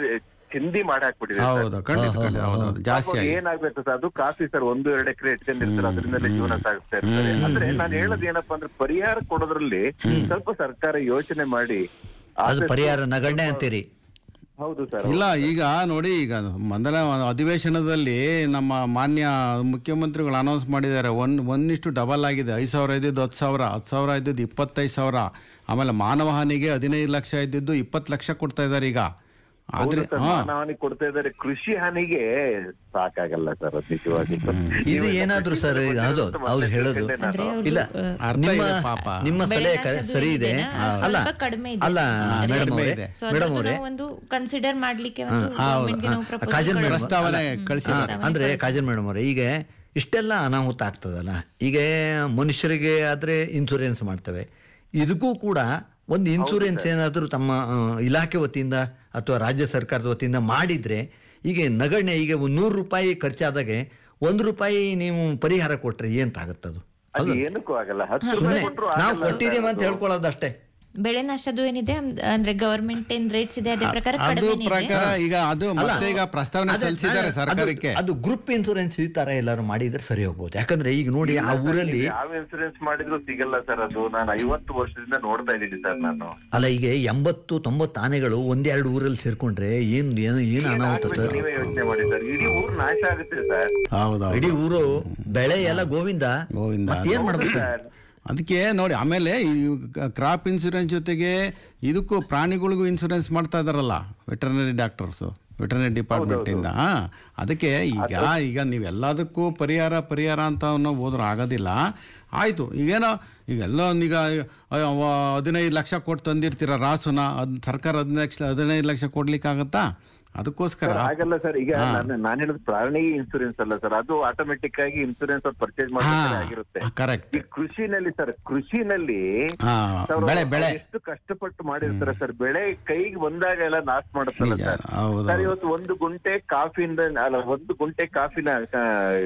ಚಿಂದಿ ಮಾಡಿ ಹಾಕ್ಬಿಟ್ಟಿದೆ ಹೌದು ಖಂಡಿತ ಖಂಡಿತ ಹೌದು ಹೌದು ಜಾಸ್ತಿ ಆಗಿದೆ ಏನಾಗ್ಬೇಕು ಸರ್ ಅದು ಕಾಫಿ ಸರ್ ಒಂದು ಎರಡು ಎಕರೆ ಇಟ್ಕೊಂಡಿರ್ತಾರೆ ಅದರಿಂದಲೇ ಜೀವನ ಸಾಗಿಸ್ತಾ ಇರ್ತಾರೆ ಅಂದ್ರೆ ನಾನು ಹೇಳೋದು ಏನಪ್ಪಾ ಅಂದ್ರೆ ಪರಿಹಾರ ಕೊಡೋದ್ರಲ್ಲಿ ಸ್ವಲ್ಪ ಸರ್ಕಾರ ಯೋಚನೆ ಮಾಡಿ ಅದು ಆದಷ್ಟು- ಪರಿಹಾರ ನಗಣ್ಯ ಅಂತೀರಿ ಹೌದು ಸರ್ ಇಲ್ಲ ಈಗ ನೋಡಿ ಈಗ ಮೊದಲ ಅಧಿವೇಶನದಲ್ಲಿ ನಮ್ಮ ಮಾನ್ಯ ಮುಖ್ಯಮಂತ್ರಿಗಳು ಅನೌನ್ಸ್ ಮಾಡಿದ್ದಾರೆ ಒನ್ ಒಂದಿಷ್ಟು ಡಬಲ್ ಆಗಿದೆ ಐದು ಸಾವಿರ ಇದ್ದಿದ್ದು ಹತ್ತು ಸಾವಿರ ಹತ್ತು ಸಾವಿರ ಇದ್ದಿದ್ದು ಇಪ್ಪತ್ತೈದು ಸಾವಿರ ಆಮೇಲೆ ಮಾನವ ಹಾನಿಗೆ ಹದಿನೈದು ಲಕ್ಷ ಇದ್ದಿದ್ದು ಇಪ್ಪತ್ತು ಲಕ್ಷ ಕೊಡ್ತಾ ಇದ್ದಾರೆ ಈಗ ಆದ್ರೆ ಸರ್ ಹಾ ಮಾನವ ಹಾನಿ ಕೊಡ್ತಾ ಇದ್ದಾರೆ ಕೃಷಿ ಹಾನಿಗೆ ಸಾಕಾಗಲ್ಲ ಸರ್ ಅದು ನಿಜವಾಗಿ ಇದು ಏನಾದ್ರು ಸರ್ ಅದು ಅವ್ರು ಹೇಳೋದು ಅಂದ್ರೆ ಅವ್ರ್ದು, ಇಲ್ಲ ಅರ್ಥ ನಿಮ್ಮ ಇದೆ ಪಾಪ. ನಿಮ್ಮ ಸಲಹೆ ಕ- ಬೆಳೆ ಸರಿ ಇದೆ ನಾಶದ್ದು ಏನಿದೆನಾ, ಅಲ್ಲ ಸ್ವಲ್ಪ ಕಡಿಮೆ ಇದೆ. ಅಲ್ಲ ಅಂದ್ರೆ ಮೇಡಮ್ ಕಡಿಮೆ ಅವರೇ ಇದೆ. ಸೊ ಮೇಡಮ್ ಅದ್ರದ್ದು ಅವರೇ ನಾವು ಒಂದು ಕನ್ಸಿಡರ್ ಮಾಡ್ಲಿಕ್ಕೆ ಒಂದು ಹೌದು. government ಗೆ ನಾವು ಹಾ. proposal ಕಾಜಲ್ ಮೇಡಮ್ ಕಳಿಸ್ತೀವಿ. ಪ್ರಸ್ತಾವನೆ ಕಳಿಸಿದ್ದಾರೆ ಪ್ರಸ್ತಾವನೆ ಅಂದ್ರೆ ಕಳಿಸ್ತೀವಿ. ಕಾಜಲ್ ಮೇಡಮ್ ಅವರೇ ಈಗ ಇಷ್ಟೆಲ್ಲ ಅನಾಹುತ ಆಗ್ತದಲ್ಲ ಈಗ ಮನುಷ್ಯರಿಗೆ ಆದ್ರೆ ಇನ್ಸೂರೆನ್ಸ್ ಮಾಡ್ತೇವೆ ಇದಕ್ಕೂ ಕೂಡ ಒಂದು ಇನ್ಸೂರೆನ್ಸ್ ಏನಾದರೂ ತಮ್ಮ ಆ, ಇಲಾಖೆ ವತಿಯಿಂದ ಅಥವಾ ರಾಜ್ಯ ಸರ್ಕಾರದ ವತಿಯಿಂದ ಮಾಡಿದ್ರೆ ಈಗ ನಗಣ್ಯ ಈಗ ಒಂದು ನೂರು ರೂಪಾಯಿ ಖರ್ಚಾದಾಗೆ ಒಂದು ರೂಪಾಯಿ ನೀವು ಪರಿಹಾರ ಕೊಟ್ರೆ ಎಂತಾಗತ್ತದು ಅದು ಏನಕ್ಕೂ ಆಗಲ್ಲ ಹತ್ತು ಸುಮ್ಮನೆ ರೂಪಾಯಿ ಕೊಟ್ರು ನಾವು ಆಗಲ್ಲ ಕೊಟ್ಟಿದ್ದೀವಿ ಸರ್ ಅಂತ ಅದು. ಹೇಳ್ಕೊಳ್ಳೋದಷ್ಟೇ ಬೆಳೆ ನಷ್ಟದ್ದು ಏನಿದೆ ಅಮ್- ಅಂದ್ರೆ ಗವರ್ಮೆಂಟ್ ಏನ್ ರೇಟ್ಸ್ ಇದೆ ಅದೇ ಪ್ರಕಾರ ಅದು ಕಡಿಮೆ ಇದೆ ಪ್ರಕಾರ ಈಗ ಅದು ಮತ್ತೆ ಈಗ ಪ್ರಸ್ತಾವನೆ ಅದೇ, ಸಲ್ಲಿಸಿದ್ದಾರೆ ಅದು- ಸರ್ಕಾರಕ್ಕೆ ಅದು ಗ್ರೂಪ್ ಇನ್ಸೂರೆನ್ಸ್ ಈ ತರ ಎಲ್ಲರೂ ಮಾಡಿದ್ರೆ ಸರಿ ಹೋಗ್ಬೋದು ಯಾಕಂದ್ರೆ ಈಗ ನೋಡಿ ಆ ಊರಲ್ಲಿ ಯಾವ ಇನ್ಸೂರೆನ್ಸ್ ಮಾಡಿದ್ರು ಸಿಗಲ್ಲ ಸರ್ ಅದು ನಾನು ಐವತ್ತು ವರ್ಷದಿಂದ ನೋಡ್ತಾ ಇದ್ದೀನಿ ಸರ್ ನಾನು ಅಲ್ಲ ಈಗ ಎಂಬತ್ತು ತೊಂಬತ್ತು ಆನೆಗಳು ಒಂದೆರಡು ಊರಲ್ಲಿ ಸೇರ್ಕೊಂಡ್ರೆ ಏನ್ ಏನು ಏನು ಅನಾಹುತ ಏನಾಗ್ಬೇಕು ಸರ್ ನೀವೇ ಯೋಚನೆ ಮಾಡಿ ಸರ್ ಇಡೀ ಊರ್ ನಾಶ ಆಗುತ್ತೆ ಸರ್ ಹೌದು ಇಡೀ ಊರು ಬೆಳೆ ಎಲ್ಲ ಗೋವಿಂದ ಗೋವಿಂದ. ಮತ್ತೇನ್ ಮಾಡ್ಬೇಕು ಸರ್ ಅದಕ್ಕೆ ನೋಡಿ ಆಮೇಲೆ ಈ ಕ್ರಾಪ್ ಇನ್ಸೂರೆನ್ಸ್ ಜೊತೆಗೆ ಇದಕ್ಕೂ ಪ್ರಾಣಿಗಳಿಗೂ ಇನ್ಸೂರೆನ್ಸ್ ಮಾಡ್ತಾ ಇದಾರಲ್ಲ ವೆಟರ್ನರಿ ಡಾಕ್ಟರ್ಸು ವೆಟರ್ನರಿ ಡಿಪಾರ್ಟ್ಮೆಂಟಿಂದ ಅದಕ್ಕೆ ಈಗ ಈಗ ನೀವೆಲ್ಲದಕ್ಕೂ ಪರಿಹಾರ ಪರಿಹಾರ ಅಂತ ಅನ್ನೋ ಹೋದ್ರೆ ಆಗೋದಿಲ್ಲ ಆಯಿತು ಈಗೇನೋ ಈಗೆಲ್ಲ ಈಗ ಅಯ್ಯೋ, ಅವ ಹದಿನೈದು ಲಕ್ಷ ಕೊಟ್ಟು ತಂದಿರ್ತೀರ ರಾಸುನ ಅದ್ ಸರ್ಕಾರ ಹದಿನೈದು ಲಕ್ಷ ಹದಿನೈದು ಲಕ್ಷ ಕೊಡ್ಲಿಕ್ಕಾಗತ್ತಾ ಅದಕ್ಕೋಸ್ಕರ ಆಗಲ್ಲ ಸರ್ ಈಗ ನಾನು ನಾನು ಹೇಳೋದು ಪ್ರಾಣಿ ಇನ್ಸೂರೆನ್ಸ್ ಅಲ್ಲ ಸರ್ ಅದು ಆಟೋಮೆಟಿಕ್ ಆಗಿ ಇನ್ಸೂರೆನ್ಸ್ ಅವ್ರು ಪರ್ಚೇಸ್ ಹಾ ಮಾಡ್ತಾರೆ ಆಗಿರುತ್ತೆ ಕರೆಕ್ಟ್ ಈ ಕೃಷಿನಲ್ಲಿ ಸರ್ ಕೃಷಿನಲ್ಲಿ ಹಾ ಅವ್ರು ಬೆಳೆ ಬೆಳೆ ಎಷ್ಟು ಕಷ್ಟಪಟ್ಟು ಮಾಡಿರ್ತಾರೆ ಸರ್ ಬೆಳೆ ಕೈಗೆ ಬಂದಾಗ ಎಲ್ಲ ನಾಶ ಮಾಡುತ್ತಲ್ಲ ನಿಜ ಸರ್ ಹೌದು ಸರ್ ಇವತ್ತು ಒಂದು ಗುಂಟೆ ಕಾಫಿಯಿಂದ ಅಲ್ಲ ಒಂದು ಗುಂಟೆ ಕಾಫಿನ ಆ,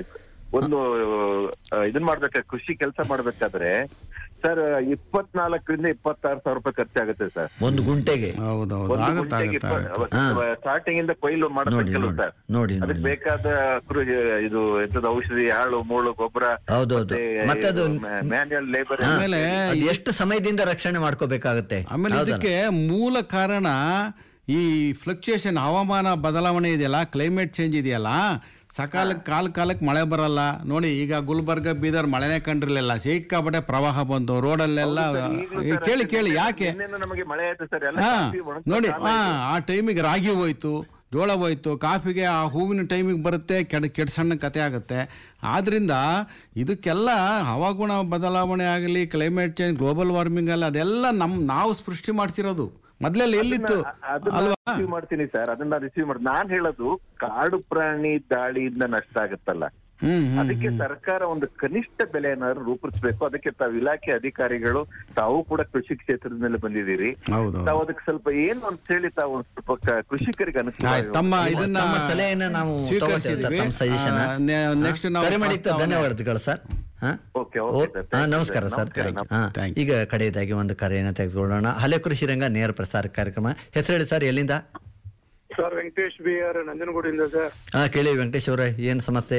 ಒಂದು ಆ, ಇದನ್ ಮಾಡ್ಬೇಕಾದ್ರೆ ಕೃಷಿ ಕೆಲಸ ಮಾಡ್ಬೇಕಾದ್ರೆ ಸರ್ ಇಪ್ಪತ್ನಾಲ್ಕರಿಂದ ಇಪ್ಪತ್ತಾರು ಸಾವಿರ ರೂಪಾಯಿ ಖರ್ಚಾಗುತ್ತೆ ಸರ್ ಒಂದು ಗುಂಟೆಗೆ ಹೌದು ಹೌದು ಒಂದು ಆಗುತ್ತೆ ಗುಂಟೆಗೆ ಆಗುತ್ತೆ ಆಗುತ್ತೆ. ಸ್ಟಾರ್ಟಿಂಗ್ ಇಂದ ಕೊಯ್ಲು ನೋಡಿ ಮಾಡಬೇಕಲ್ಲ ನೋಡಿ ಸರ್ ನೋಡಿ ಅದಕ್ಕೆ ನೋಡಿ ಬೇಕಾದ ಕೃ- ಇದು ಎಂತದ ಔಷಧಿ ಹಾಳು ಮೂಳು ಗೊಬ್ಬರ ಹೌದೌದು ಮತ್ತೆ ಅದು ಮ್ಯಾನ್ಯಲ್ ಲೇಬರ್ ಆಮೇಲೆ ಅದು ಎಷ್ಟು ಸಮಯದಿಂದ ರಕ್ಷಣೆ ಮಾಡ್ಕೋಬೇಕಾಗತ್ತೆ ಆಮೇಲೆ ಹೌದಲ್ಲ? ಇದಕ್ಕೆ ಮೂಲ ಕಾರಣ ಈ ಫ್ಲಕ್ಚುಯೇಷನ್ ಹವಾಮಾನ ಬದಲಾವಣೆ ಇದೆಯಲ್ಲ ಕ್ಲೈಮೇಟ್ ಚೇಂಜ್ ಇದೆಯಲ್ಲ ಸಕಾಲಕ್ಕೆ ಕಾಲ ಕಾಲಕ್ಕೆ ಮಳೆ ಬರಲ್ಲ ನೋಡಿ ಈಗ ಗುಲ್ಬರ್ಗ ಬೀದರ್ ಮಳೆನೇ ಕಂಡಿರ್ಲಿಲ್ಲ ಸಿಕ್ಕಾಪಟ್ಟೆ ಪ್ರವಾಹ ಬಂತು ರೋಡಲ್ಲೆಲ್ಲ ಈ ಕೇಳಿ ಕೇಳಿ ಯಾಕೆ ನಮಗೆ ಮಳೆ ಆಯ್ತು ಸರ್ ಎಲ್ಲ ಹಾ ಕಾಫಿ ಒಣಗ್ತಾ ನೋಡಿ ಕಾಲ ಹಾ ಆಯ್ತು. ಆ ಟೈಮಿಗೆ ರಾಗಿ ಹೋಯ್ತು ಜೋಳ ಹೋಯ್ತು ಕಾಫಿಗೆ ಆ ಹೂವಿನ ಟೈಮಿಗೆ ಬರುತ್ತೆ ಕೆಡ ಕೆಡ ಸಣ್ಣ ಕತೆ ಆಗುತ್ತೆ ಆದ್ರಿಂದ ಇದಕ್ಕೆಲ್ಲ ಹವಾಗುಣ ಬದಲಾವಣೆ ಆಗಲಿ ಕ್ಲೈಮೇಟ್ ಚೇಂಜ್ ಗ್ಲೋಬಲ್ ವಾರ್ಮಿಂಗ್ ಅಲ್ಲ ಅದೆಲ್ಲ ನಮ್ ನಾವು ಸೃಷ್ಟಿ ಮಾಡ್ಸಿರೋದು ಮೊದಲೆಲ್ಲ ಎಲ್ಲಿತ್ತು ಅದನ್ನ ಅಲ್ವಾ ರಿಸೀವ್ ಮಾಡ್ತೀನಿ ಸರ್ ಅದನ್ನ ರಿಸೀವ್ ಮಾಡಿ ನಾನ್ ಹೇಳೋದು ಕಾಡು ಪ್ರಾಣಿ ದಾಳಿಯಿಂದ ನಷ್ಟ ಆಗುತ್ತಲ್ಲ ಹ್ಮ್ ಹ್ಮ್ ಅದಕ್ಕೆ ಸರ್ಕಾರ ಒಂದು ಕನಿಷ್ಠ ಬೆಲೆ ಏನಾದ್ರು ರೂಪಿಸಬೇಕು ಅದಕ್ಕೆ ತಾವು ಇಲಾಖೆ ಅಧಿಕಾರಿಗಳು ತಾವು ಕೂಡ ಕೃಷಿ ಕ್ಷೇತ್ರದ ಮೇಲೆ ಬಂದಿದ್ದೀರಿ ಹೌದು ತಾವು ಅದಕ್ಕೆ ಸ್ವಲ್ಪ ಏನು ಅಂತ ಹೇಳಿ ತಾವು ಒಂದ್ ಸ್ವಲ್ಪ ಕ- ಕೃಷಿಕರಿಗೆ ಅನುಕೂಲ ಆಯ್ತು, ತಮ್ಮ ಇದನ್ನ ತಮ್ಮ ಸಲಹೆಯನ್ನ ನಾವು ಸ್ವೀಕರಿಸಿದ್ವಿ. ತಮ್ಮ ಸಜೆಷನ್ ಆ, ನೆ- next ನಾವು ಕರೆ ಮಾಡಿದ್ದ ಪ್ರಸ್ತಾವನೆ- ಧನ್ಯವಾದಗಳು ಸರ್ ಹಾ? ಓಕೆ ಓ, ಓಕೆ ಸರ್ ಹಾ, ನಮಸ್ಕಾರ ಸರ್ ನಮಸ್ಕಾರ. ಹಾ, Thank ಈಗ ಕಡೆಯದಾಗಿ ಒಂದು ಕರೆಯನ್ನು ತೆಗೆದುಕೊಳ್ಳೋಣ ಹಲೆ ಕೃಷಿ ರಂಗ ನೇರ ಪ್ರಸಾರ ಕಾರ್ಯಕ್ರಮ ಹೆಸರು ಹೇಳಿ ಸರ್ ಎಲ್ಲಿಂದ ಸರ್ ವೆಂಕಟೇಶ್ ಬಿ ಆರ್ ನಂಜನಗೂಡಿಂದ ಸರ್ ಹಾ ಕೇಳಿ ವೆಂಕಟೇಶ್ ಅವರೇ ಏನ್ ಸಮಸ್ಯೆ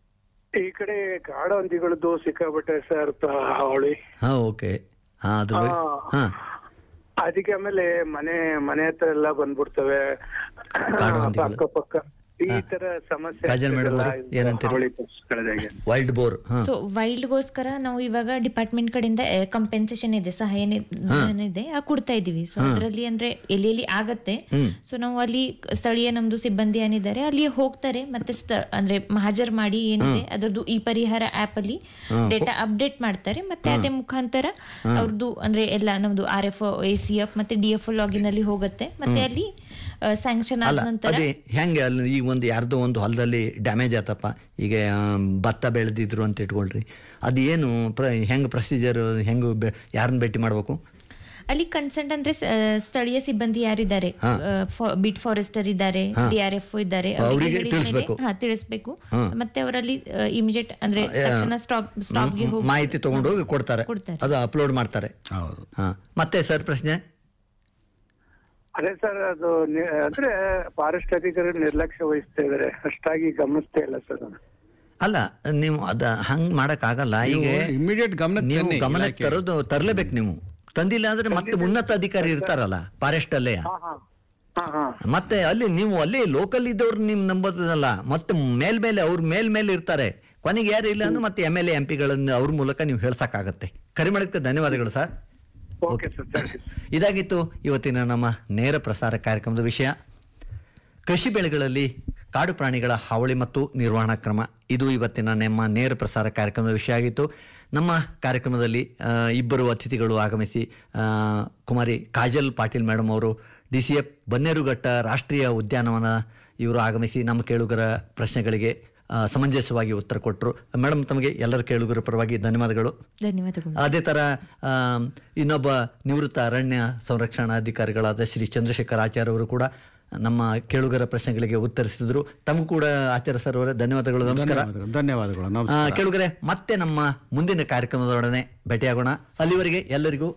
ಈ ಕಡೆ ಕಾಡು ಹಂದಿಗಳದ್ದು ಸಿಕ್ಕಾಪಟ್ಟೆ ಸರ್ ತ- ಹಾವಳಿ ಹಾ ಓಕೆ ಹಾ ಅದ್ರ ಬಗ್ಗೆ ಹಾ. ಹಾ ಅದಕ್ಕೆ ಆಮೇಲೆ ಮನೆ ಮನೆ ಹತ್ರ ಎಲ್ಲ ಬಂದ್ಬಿಡ್ತವೆ ಕಾಡು ಹಂದಿಗಳು. ಅಕ್ಕಪಕ್ಕ ಈ ತರ ಸಮಸ್ಯೆ ಕಾಜಲ್ ಮೇಡಮ್ ಆಗ್ತಿದೆಲ್ಲ ಅವ್ರೆ, ಈ ಏನಂತೀರಿ? ಹಾವಳಿ ಕಳೆದಾಗೆ ವೈಲ್ಡ್ ಬೋರ್ ಹಾ ಸೊ ವೈಲ್ಡ್ಗೋಸ್ಕರ ನಾವು ಇವಾಗ ಡಿಪಾರ್ಟ್ಮೆಂಟ್ ಕಡೆಯಿಂದ ಕಂಪೆನ್ಸೇಷನ್ ಇದೆ ಸಹಾಯ ಇದೆ ಆ ಕೊಡ್ತಾ ಇದೀವಿ ಸೊ ಅದರಲ್ಲಿ ಅಂದ್ರೆ ಎಲ್ಲಿ ಎಲ್ಲಿ ಆಗತ್ತೆ ಸೊ ನಾವು ಅಲ್ಲಿ ಸ್ಥಳೀಯ ನಮ್ದು ಸಿಬ್ಬಂದಿ ಏನಿದ್ದಾರೆ ಅಲ್ಲಿ ಹೋಗ್ತಾರೆ ಮತ್ತೆ ಸ್ಥ- ಅಂದ್ರೆ ಹಾಜರ್ ಮಾಡಿ ಏನಿದೆ ಅದರದ್ದು ಈ ಪರಿಹಾರ ಆಪ್ ಅಲ್ಲಿ ಡೇಟಾ ಅಪ್ಡೇಟ್ ಮಾಡ್ತಾರೆ ಮತ್ತೆ ಅದೇ ಮುಖಾಂತರ ಅವ್ರದ್ದು ಅಂದ್ರೆ ಎಲ್ಲ ನಮ್ದು R F A C F ಮತ್ತೆ ಡಿ ಎಫ್ ಲಾಗಿನ್ ಅಲ್ಲಿ ಹೋಗುತ್ತೆ ಮತ್ತೆ ಅಲ್ಲಿ ಸ್ಯಾಂಕ್ಷನ್ ಆದ ಅಲ್ಲ ನಂತರ ಅದೇ ಹೆಂಗೆ ಅಲ್ಲಿ ಈಗ ಒಂದು ಯಾರ್ದೋ ಒಂದು ಹೊಲದಲ್ಲಿ ಡ್ಯಾಮೇಜ್ ಆತಪ್ಪ ಈಗ ಆ, ಭತ್ತ ಬೆಳೆದಿದ್ರು ಅಂತ ಇಟ್ಕೊಳ್ರಿ ಅದು ಏನು ಪ್ರ ಹೆಂಗೆ ಪ್ರೊಸೀಜರ್ ಹೆಂಗೆ ಯಾರನ್ನ ಭೇಟಿ ಮಾಡ್ಬೇಕು ಅಲ್ಲಿ ಕನ್ಸರ್ಟ್ ಅಂದ್ರೆ ಸ- ಸ್ಥಳೀಯ ಸಿಬ್ಬಂದಿ ಯಾರಿದ್ದಾರೆ ಬಿಟ್ ಫಾರೆಸ್ಟರ್ ಇದ್ದಾರೆ ಡಿ ಆರ್ ಎಫ್ ಇದ್ದಾರೆ ಅವ್ರಿಗೆ ಅವ್ರಿಗೆ ಹೇಳಿದ ಮೇಲೆ- ತಿಳಿಸ್ಬೇಕು. ಹಾ ತಿಳಿಸ್ಬೇಕು ಮತ್ತೆ ಅವರಲ್ಲಿ ಇಮಿಡಿಯೇಟ್ ಅಂದ್ರೆ ತಕ್ಷಣ ಸ್ಟಾಪ್ ಸ್ಟಾಪ್ಗೆ ಹೋಗಿ ಮಾಹಿತಿ ತಗೊಂಡು ಹೋಗಿ ಕೊಡ್ತಾರೆ ಕೊಡ್ತಾರೆ. ಅದು ಅಪ್ಲೋಡ್ ಮಾಡ್ತಾರೆ ಹೌದು ಹಾ ಮತ್ತೆ ಸರ್ ಪ್ರಶ್ನೆ ಅದೇ ಸರ್ ಅದು ನಿ- ಅಂದ್ರೆ ಫಾರೆಸ್ಟ್ ಅಧಿಕಾರಿ ನಿರ್ಲಕ್ಷ್ಯ ವಹಿಸ್ತಾ ಇದಾರೆ ಅಷ್ಟಾಗಿ ಗಮನಿಸ್ತಾ ಇಲ್ಲ ಸರ್ ಅದು. ಅಲ್ಲ ನೀವು ಅದ ಹಂಗ್ ಮಾಡಕ್ ಆಗಲ್ಲ ಈಗ ಇಮಿಡಿಯೇಟ್ ಗಮನಕ್ಕೆ ನೀವು ತನ್ನಿ ಗಮನಕ್ಕೆ ಇಲಾಖೆ. ತರೋದು ತರ್ಲೇಬೇಕು ನೀವು ತಂದಿಲ್ಲ ಅಂದ್ರೆ ಮತ್ತೆ ಉನ್ನತ ಅಧಿಕಾರಿ ಇರ್ತಾರಲ್ಲ ಫಾರೆಸ್ಟ್ ಅಲ್ಲೇ ಹಾ ಹಾ ಮತ್ತೆ ಅಲ್ಲಿ ನೀವು ಅಲ್ಲಿ ಲೋಕಲ್ ಇದ್ದವ್ರು ನಿಮ್ ನಂಬೋದಲ್ಲ ಮತ್ತೆ ಮೇಲ್ಮೇಲೆ ಅವ್ರ ಮೇಲ್ಮೇಲೆ ಇರ್ತಾರೆ ಕೊನೆಗೆ ಯಾರು ಇಲ್ಲ ಅಂದ್ರೆ ಮತ್ತೆ ಎಮ್ ಎಲ್ ಎಂ ಪಿಗಳನ್ನ ಅವ್ರ ಮೂಲಕ ನೀವು ಹೇಳ್ಸಕ್ಕಾಗತ್ತೆ ಕರೆ ಮಾಡಿದ್ದಕ್ಕೆ ಧನ್ಯವಾದಗಳು sir okay sir thank you ಇದಾಗಿತ್ತು ಇವತ್ತಿನ ನಮ್ಮ ನೇರ ಪ್ರಸಾರ ಕಾರ್ಯಕ್ರಮದ ವಿಷಯ ಕೃಷಿ ಬೆಳೆಗಳಲ್ಲಿ ಕಾಡು ಪ್ರಾಣಿಗಳ ಹಾವಳಿ ಮತ್ತು ನಿರ್ವಹಣಾ ಕ್ರಮ ಇದು ಇವತ್ತಿನ ನಮ್ಮ ನೇರ ಪ್ರಸಾರ ಕಾರ್ಯಕ್ರಮದ ವಿಷಯ ಆಗಿತ್ತು ನಮ್ಮ ಕಾರ್ಯಕ್ರಮದಲ್ಲಿ ಆ, ಇಬ್ಬರು ಅತಿಥಿಗಳು ಆಗಮಿಸಿ ಆ, ಕುಮಾರಿ ಕಾಜಲ್ ಪಾಟೀಲ್ ಮೇಡಮ್ ಅವರು ಡಿ ಸಿ ಎಫ್ ಬನ್ನೇರುಘಟ್ಟ ರಾಷ್ಟ್ರೀಯ ಉದ್ಯಾನವನ ಇವರು ಆಗಮಿಸಿ ನಮ್ಮ ಕೇಳುಗರ ಪ್ರಶ್ನೆಗಳಿಗೆ ಆ, ಸಮಂಜಸವಾಗಿ ಉತ್ತರ ಕೊಟ್ಟರು ಮೇಡಮ್ ತಮಗೆ ಎಲ್ಲರ ಕೇಳುಗರ ಪರವಾಗಿ ಧನ್ಯವಾದಗಳು ಧನ್ಯವಾದಗಳು ಅದೇ ತರ ಆ, ಇನ್ನೊಬ್ಬ ನಿವೃತ್ತ ಅರಣ್ಯ ಸಂರಕ್ಷಣಾಧಿಕಾರಿಗಳಾದ ಶ್ರೀ ಚಂದ್ರಶೇಖರ್ ಆಚಾರ್ಯ ಅವರು ಕೂಡ ನಮ್ಮ ಕೇಳುಗರ ಪ್ರಶ್ನೆಗಳಿಗೆ ಉತ್ತರಿಸಿದ್ರು ತಮಗೂ ಕೂಡ ಆಚಾರ್ಯ ಸರ್ ಅವರೇ ಧನ್ಯವಾದಗಳು ನಮಸ್ಕಾರ ಧನ್ಯವಾದಗಳು ಧನ್ಯವಾದಗಳು ಆ, ನಮಸ್ಕಾರ ಕೇಳುಗರೆ ಮತ್ತೆ ನಮ್ಮ ಮುಂದಿನ ಕಾರ್ಯಕ್ರಮದೊಡನೆ ಭೇಟಿಯಾಗೋಣ ಅಲ್ಲಿವರೆಗೆ ಎಲ್ಲರಿಗೂ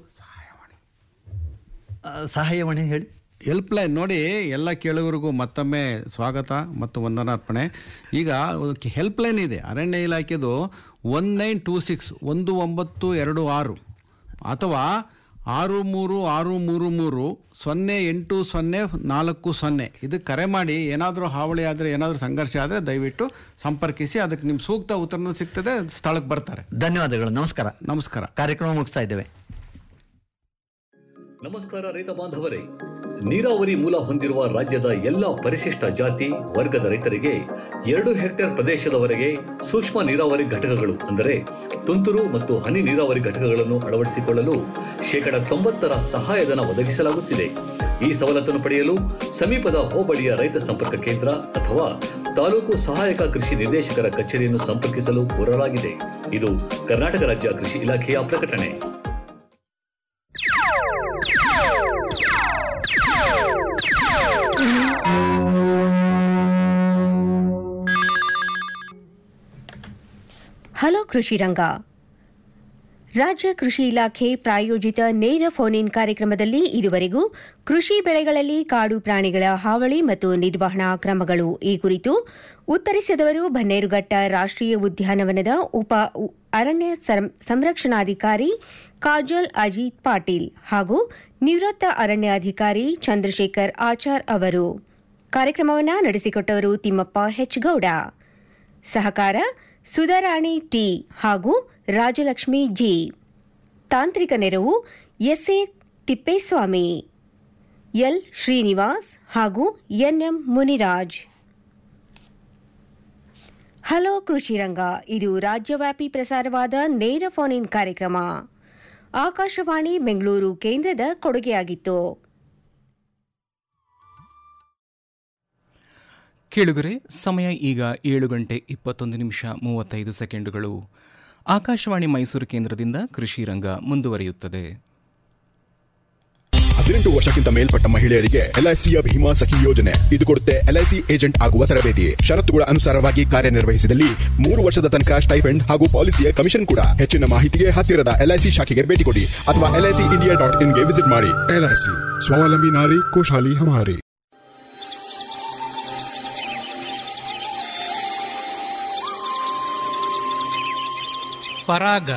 ಆ, ಸಹಾಯವಾಣಿ ಹೇಳಿ ಹೆಲ್ಪ್ ಲೈನ್ ನೋಡಿ ಎಲ್ಲ ಕೇಳುಗರಿಗೂ ಮತ್ತೊಮ್ಮೆ ಸ್ವಾಗತ ಮತ್ತು ವಂದನಾರ್ಪಣೆ ಈಗ ಹೆಲ್ಪ್ ಲೈನ್ ಇದೆ ಅರಣ್ಯ ಇಲಾಖೆದು ಒನ್ ನೈನ್ ಟೂ ಸಿಕ್ಸ್ ಒಂದು ಒಂಬತ್ತು ಎರಡು ಆರು ಅಥವಾ ಆರು ಮೂರು ಆರು ಮೂರು ಮೂರು ಸೊನ್ನೆ ಎಂಟು ಸೊನ್ನೆ ನಾಲ್ಕು ಸೊನ್ನೆ ಇದಕ್ಕೆ ಕರೆ ಮಾಡಿ ಏನಾದರೂ ಹಾವಳಿ ಆದರೆ ಏನಾದರೂ ಸಂಘರ್ಷ ಆದರೆ ದಯವಿಟ್ಟು ಸಂಪರ್ಕಿಸಿ ಅದಕ್ಕೆ ನಿಮ್ಮ ಸೂಕ್ತ ಉತ್ತರನೂ ಸಿಗ್ತದೆ ಸ್ಥಳಕ್ಕೆ ಬರ್ತಾರೆ ಧನ್ಯವಾದಗಳು ನಮಸ್ಕಾರ ನಮಸ್ಕಾರ ಕಾರ್ಯಕ್ರಮ ಮುಗಿಸ್ತಾ ಇದ್ದೇವೆ ನಮಸ್ಕಾರ ರೈತ ಬಾಂಧವರೇ ನೀರಾವರಿ ಮೂಲ ಹೊಂದಿರುವ ರಾಜ್ಯದ ಎಲ್ಲ ಪರಿಶಿಷ್ಟ ಜಾತಿ ವರ್ಗದ ರೈತರಿಗೆ ಎರಡು ಹೆಕ್ಟೇರ್ ಪ್ರದೇಶದವರೆಗೆ ಸೂಕ್ಷ್ಮ ನೀರಾವರಿ ಘಟಕಗಳು ಅಂದರೆ ತುಂತುರು ಮತ್ತು ಹನಿ ನೀರಾವರಿ ಘಟಕಗಳನ್ನು ಅಳವಡಿಸಿಕೊಳ್ಳಲು ಶೇಕಡ ತೊಂಬತ್ತರ ಸಹಾಯಧನ ಒದಗಿಸಲಾಗುತ್ತಿದೆ ಈ ಸವಲತ್ತನ್ನು ಪಡೆಯಲು ಸಮೀಪದ ಹೋಬಳಿಯ ರೈತ ಸಂಪರ್ಕ ಕೇಂದ್ರ ಅಥವಾ ತಾಲೂಕು ಸಹಾಯಕ ಕೃಷಿ ನಿರ್ದೇಶಕರ ಕಚೇರಿಯನ್ನು ಸಂಪರ್ಕಿಸಲು ಕೋರಲಾಗಿದೆ ಇದು ಕರ್ನಾಟಕ ರಾಜ್ಯ ಕೃಷಿ ಇಲಾಖೆಯ ಪ್ರಕಟಣೆ ಹಲೋ ಕೃಷಿ ರಂಗ ರಾಜ್ಯ ಕೃಷಿ ಇಲಾಖೆ ಪ್ರಾಯೋಜಿತ ನೇರ ಫೋನ್ ಇನ್ ಕಾರ್ಯಕ್ರಮದಲ್ಲಿ ಇದುವರೆಗೂ ಕೃಷಿ ಬೆಳೆಗಳಲ್ಲಿ ಕಾಡು ಪ್ರಾಣಿಗಳ ಹಾವಳಿ ಮತ್ತು ನಿರ್ವಹಣಾ ಕ್ರಮಗಳು ಈ ಕುರಿತು ಉತ್ತರಿಸಿದವರು ಬನ್ನೇರುಘಟ್ಟ ರಾಷ್ಟ್ರೀಯ ಉದ್ಯಾನವನದ ಉಪ ಉ- ಅರಣ್ಯ ಸಂ- ಸಂರಕ್ಷಣಾಧಿಕಾರಿ ಕಾಜಲ್ ಅಜಿತ್ ಪಾಟೀಲ್ ಹಾಗೂ ನಿವೃತ್ತ ಅರಣ್ಯಾಧಿಕಾರಿ ಚಂದ್ರಶೇಖರ್ ಆಚಾರ್ ಅವರು ಕಾರ್ಯಕ್ರಮವನ್ನು ನಡೆಸಿಕೊಟ್ಟವರು ತಿಮ್ಮಪ್ಪ ಹೆಚ್ ಗೌಡ ಸಹಕಾರ ಸುಧಾರಾಣಿ ಟಿ ಹಾಗೂ ರಾಜಲಕ್ಷ್ಮಿ ಜಿ ತಾಂತ್ರಿಕ ನೆರವು ಎಸ್ಎ ತಿಪ್ಪೇಸ್ವಾಮಿ ಎಲ್ ಶ್ರೀನಿವಾಸ್ ಹಾಗೂ ಎನ್ಎಂ ಮುನಿರಾಜ್ ಹಲೋ ಕೃಷಿ ರಂಗ ಇದು ರಾಜ್ಯವ್ಯಾಪಿ ಪ್ರಸಾರವಾದ ನೇರ ಫೋನ್ ಇನ್ ಕಾರ್ಯಕ್ರಮ ಆಕಾಶವಾಣಿ ಬೆಂಗಳೂರು ಕೇಂದ್ರದ ಕೊಡುಗೆಯಾಗಿತ್ತು ಕೇಳುಗರೆ ಸಮಯ ಈಗ ಏಳು ಗಂಟೆ ಇಪ್ಪತ್ತೊಂದು ನಿಮಿಷ ಮೂವತ್ತೈದು ಸೆಕೆಂಡುಗಳು ಆಕಾಶವಾಣಿ ಮೈಸೂರು ಕೇಂದ್ರದಿಂದ ಕೃಷಿ ರಂಗ ಮುಂದುವರಿಯುತ್ತದೆ ಹದಿನೆಂಟು ವರ್ಷಕ್ಕಿಂತ ಮೇಲ್ಪಟ್ಟ ಮಹಿಳೆಯರಿಗೆ ಎಲ್ಐಸಿಯ ಭೀಮಾ ಸಖಿ ಯೋಜನೆ ಇದು ಕೊಡುತ್ತೆ ಎಲ್ಐಸಿ ಏಜೆಂಟ್ ಆಗುವ ತರಬೇತಿ ಷರತ್ತುಗಳ ಅನುಸಾರವಾಗಿ ಕಾರ್ಯನಿರ್ವಹಿಸಿದಲ್ಲಿ ಮೂರು ವರ್ಷದ ತನಕ ಸ್ಟೈಪೆಂಡ್ ಹಾಗೂ ಪಾಲಿಸಿಯ ಕಮಿಷನ್ ಕೂಡ ಹೆಚ್ಚಿನ ಮಾಹಿತಿಗೆ ಹತ್ತಿರದ ಎಲ್ಐಸಿ ಶಾಖೆಗೆ ಭೇಟಿ ಕೊಡಿ ಅಥವಾ ಎಲ್ಐಸಿ ಇಂಡಿಯಾ ಡಾಟ್ ಇನ್ಗೆ ವಿಸಿಟ್ ಮಾಡಿ ಎಲ್ಐಸಿ ಸ್ವಾವಲಂಬಿ ನಾರಿ ಖುಷಹಾಲಿ ಹಮಾರಿ ಪರಾಗ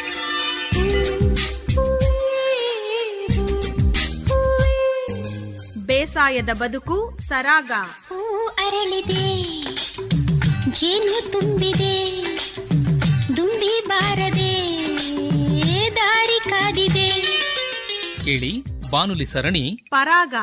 ಬೇಸಾಯದ ಬದುಕು ಸರಾಗ ಅರಳಿದೆ ಜೇನು ತುಂಬಿದೆ ದುಂಬಿ ಬಾರದೆ ದಾರಿ ಕಾದಿದೆ ಕೇಳಿ ಬಾನುಲಿ ಸರಣಿ ಪರಾಗ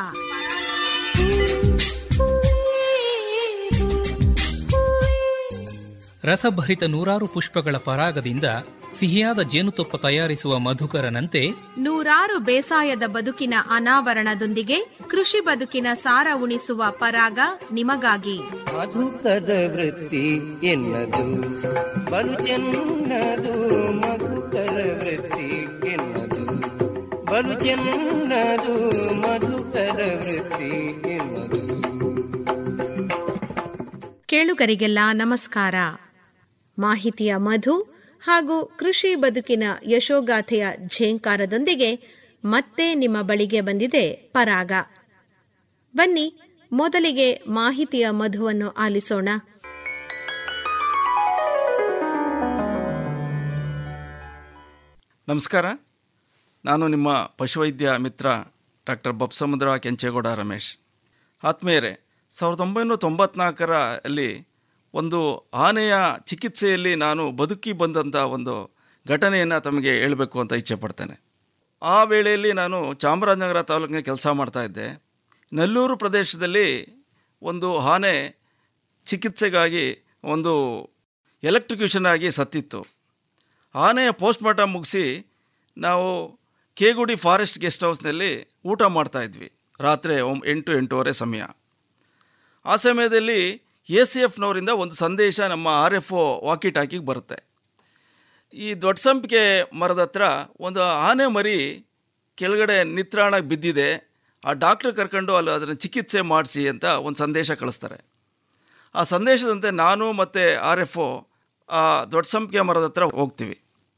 ರಸಭರಿತ ನೂರಾರು ಪುಷ್ಪಗಳ ಪರಾಗದಿಂದ ಸಿಹಿಯಾದ ಜೇನುತುಪ್ಪ ತಯಾರಿಸುವ ಮಧುಕರನಂತೆ ನೂರಾರು ಬೇಸಾಯದ ಬದುಕಿನ ಅನಾವರಣದೊಂದಿಗೆ ಕೃಷಿ ಬದುಕಿನ ಸಾರ ಉಣಿಸುವ ಪರಾಗ ನಿಮಗಾಗಿ ಮಧುಕರ ವೃತ್ತಿ ಎನ್ನದು ಬಲು ಚೆನ್ನದು ಮಧುಕರ ವೃತ್ತಿ ಎನ್ನದು ಬಲು ಚೆನ್ನದು ಮಧುಕರ ವೃತ್ತಿ ಎನ್ನದು ಕೇಳುಗರಿಗೆಲ್ಲ ನಮಸ್ಕಾರ ಮಾಹಿತಿಯ ಮಧು ಹಾಗೂ ಕೃಷಿ ಬದುಕಿನ ಯಶೋಗಾಥೆಯ ಝೇಂಕಾರದೊಂದಿಗೆ ಮತ್ತೆ ನಿಮ್ಮ ಬಳಿಗೆ ಬಂದಿದೆ ಪರಾಗ ಬನ್ನಿ ಮೊದಲಿಗೆ ಮಾಹಿತಿಯ ಮಧುವನ್ನು ಆಲಿಸೋಣ ನಮಸ್ಕಾರ ನಾನು ನಿಮ್ಮ ಪಶುವೈದ್ಯ ಮಿತ್ರ ಡಾಕ್ಟರ್ ಬಬ್ಸಮುದ್ರ ಕೆಂಚೇಗೌಡ ರಮೇಶ್ ಆತ್ಮೀಯರೇ ಸಾವಿರದ ಒಂಬೈನೂರ ತೊಂಬತ್ನಾಲ್ಕರ ಅಲ್ಲಿ ಒಂದು ಆನೆಯ ಚಿಕಿತ್ಸೆಯಲ್ಲಿ ನಾನು ಬದುಕಿ ಬಂದಂಥ ಒಂದು ಘಟನೆಯನ್ನು ತಮಗೆ ಹೇಳಬೇಕು ಅಂತ ಇಚ್ಛೆ ಪಡ್ತೇನೆ ಆ ವೇಳೆಯಲ್ಲಿ ನಾನು ಚಾಮರಾಜನಗರ ತಾಲೂಕಿನ ಕೆಲಸ ಮಾಡ್ತಾಯಿದ್ದೆ ನೆಲ್ಲೂರು ಪ್ರದೇಶದಲ್ಲಿ ಒಂದು ಆನೆ ಚಿಕಿತ್ಸೆಗಾಗಿ ಒಂದು ಎಲೆಕ್ಟ್ರಿಕ್ಯೂಷನ್ ಆಗಿ ಸತ್ತಿತ್ತು ಆನೆಯ ಪೋಸ್ಟ್ ಮಾರ್ಟಮ್ ಮುಗಿಸಿ ನಾವು ಕೇಗುಡಿ ಫಾರೆಸ್ಟ್ ಗೆಸ್ಟ್ ಹೌಸ್ನಲ್ಲಿ ಊಟ ಮಾಡ್ತಾಯಿದ್ವಿ ರಾತ್ರಿ ಒಂ ಎಂಟು ಎಂಟೂವರೆ ಸಮಯ ಆ ಸಮಯದಲ್ಲಿ ಎ ಸಿ ಎಫ್ನವರಿಂದ ಒಂದು ಸಂದೇಶ ನಮ್ಮ ಆರ್ ಎಫ್ ಒ ವಾಕಿ ಟಾಕಿಗೆ ಬರುತ್ತೆ ಈ ದೊಡ್ಡ ಸಂಪಿಗೆ ಮರದ ಹತ್ರ ಒಂದು ಆನೆ ಮರಿ ಕೆಳಗಡೆ ನಿತ್ರಾಣಕ್ಕೆ ಬಿದ್ದಿದೆ ಆ ಡಾಕ್ಟ್ರ್ ಕರ್ಕೊಂಡು ಅಲ್ಲಿ ಅದನ್ನು ಚಿಕಿತ್ಸೆ ಮಾಡಿಸಿ ಅಂತ ಒಂದು ಸಂದೇಶ ಕಳಿಸ್ತಾರೆ ಆ ಸಂದೇಶದಂತೆ ನಾನು ಮತ್ತು ಆರ್ ಎಫ್ ಒ ಆ ದೊಡ್ಡ ಸಂಪಿಗೆ ಮರದ ಹತ್ರ ಹೋಗ್ತೀವಿ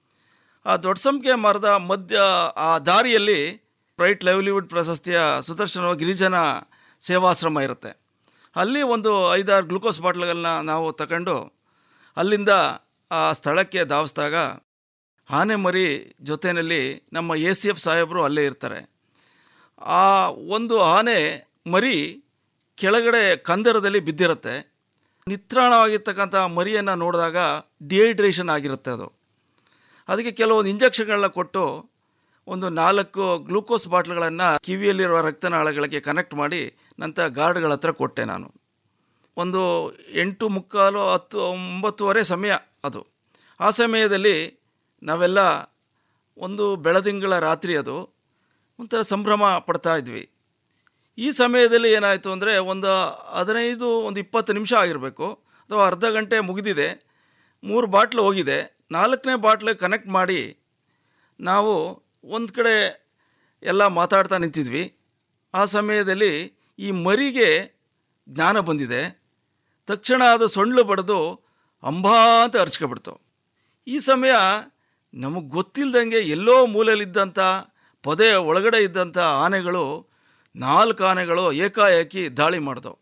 ಆ ದೊಡ್ಡ ಸಂಪಿಗೆ ಮರದ ಮಧ್ಯ ಆ ದಾರಿಯಲ್ಲಿ ರೈಟ್ ಲೈವ್ಲಿಹುಡ್ ಪ್ರಶಸ್ತಿಯ ಸುದರ್ಶನ ಗಿರಿಜನ ಸೇವಾಶ್ರಮ ಇರುತ್ತೆ ಅಲ್ಲಿ ಒಂದು ಐದಾರು ಗ್ಲುಕೋಸ್ ಬಾಟ್ಲ್ಗಳನ್ನ ನಾವು ತಗೊಂಡು ಅಲ್ಲಿಂದ ಆ ಸ್ಥಳಕ್ಕೆ ಧಾವಿಸಿದಾಗ ಆನೆ ಮರಿ ಜೊತೆಯಲ್ಲಿ ನಮ್ಮ ಎ ಸಿ ಎಫ್ ಸಾಹೇಬರು ಅಲ್ಲೇ ಇರ್ತಾರೆ ಆ ಒಂದು ಆನೆ ಮರಿ ಕೆಳಗಡೆ ಕಂದರದಲ್ಲಿ ಬಿದ್ದಿರುತ್ತೆ ನಿತ್ರಾಣವಾಗಿರ್ತಕ್ಕಂಥ ಮರಿಯನ್ನು ನೋಡಿದಾಗ ಡಿಹೈಡ್ರೇಷನ್ ಆಗಿರುತ್ತೆ ಅದು ಅದಕ್ಕೆ ಕೆಲವೊಂದು ಇಂಜೆಕ್ಷನ್ಗಳನ್ನ ಕೊಟ್ಟು ಒಂದು ನಾಲ್ಕು ಗ್ಲೂಕೋಸ್ ಬಾಟ್ಲ್ಗಳನ್ನು ಕಿವಿಯಲ್ಲಿರುವ ರಕ್ತನಾಳಗಳಿಗೆ ಕನೆಕ್ಟ್ ಮಾಡಿ ನಂತರ ಗಾರ್ಡ್ಗಳ ಹತ್ರ ಕೊಟ್ಟೆ ನಾನು ಒಂದು ಎಂಟು ಮುಕ್ಕಾಲು ಹತ್ತು ಒಂಬತ್ತುವರೆ ಸಮಯ ಅದು ಆ ಸಮಯದಲ್ಲಿ ನಾವೆಲ್ಲ ಒಂದು ಬೆಳದಿಂಗಳ ರಾತ್ರಿ ಅದು ಒಂಥರ ಸಂಭ್ರಮ ಪಡ್ತಾ ಇದ್ವಿ ಈ ಸಮಯದಲ್ಲಿ ಏನಾಯಿತು ಅಂದರೆ ಒಂದು ಹದಿನೈದು ಒಂದು ಇಪ್ಪತ್ತು ನಿಮಿಷ ಆಗಿರಬೇಕು ಅಥವಾ ಅರ್ಧ ಗಂಟೆ ಮುಗಿದಿದೆ ಮೂರು ಬಾಟ್ಲು ಹೋಗಿದೆ ನಾಲ್ಕನೇ ಬಾಟ್ಲು ಕನೆಕ್ಟ್ ಮಾಡಿ ನಾವು ಒಂದು ಕಡೆ ಎಲ್ಲ ಮಾತಾಡ್ತಾ ನಿಂತಿದ್ವಿ ಆ ಸಮಯದಲ್ಲಿ ಈ ಮರಿಗೆ ಜ್ಞಾನ ಬಂದಿದೆ ತಕ್ಷಣ ಅದು ಸೊಳ್ಳು ಬಡಿದು ಅಂಬಾ ಅಂತ ಅರ್ಚ್ಕೊಬಿಡ್ತು ಈ ಸಮಯ ನಮಗೆ ಗೊತ್ತಿಲ್ಲದಂಗೆ ಎಲ್ಲೋ ಮೂಲೆಯಲ್ಲಿದ್ದಂಥ ಪೊದೆ ಒಳಗಡೆ ಇದ್ದಂಥ ಆನೆಗಳು ನಾಲ್ಕು ಆನೆಗಳು ಏಕಾಏಕಿ ದಾಳಿ ಮಾಡಿದವು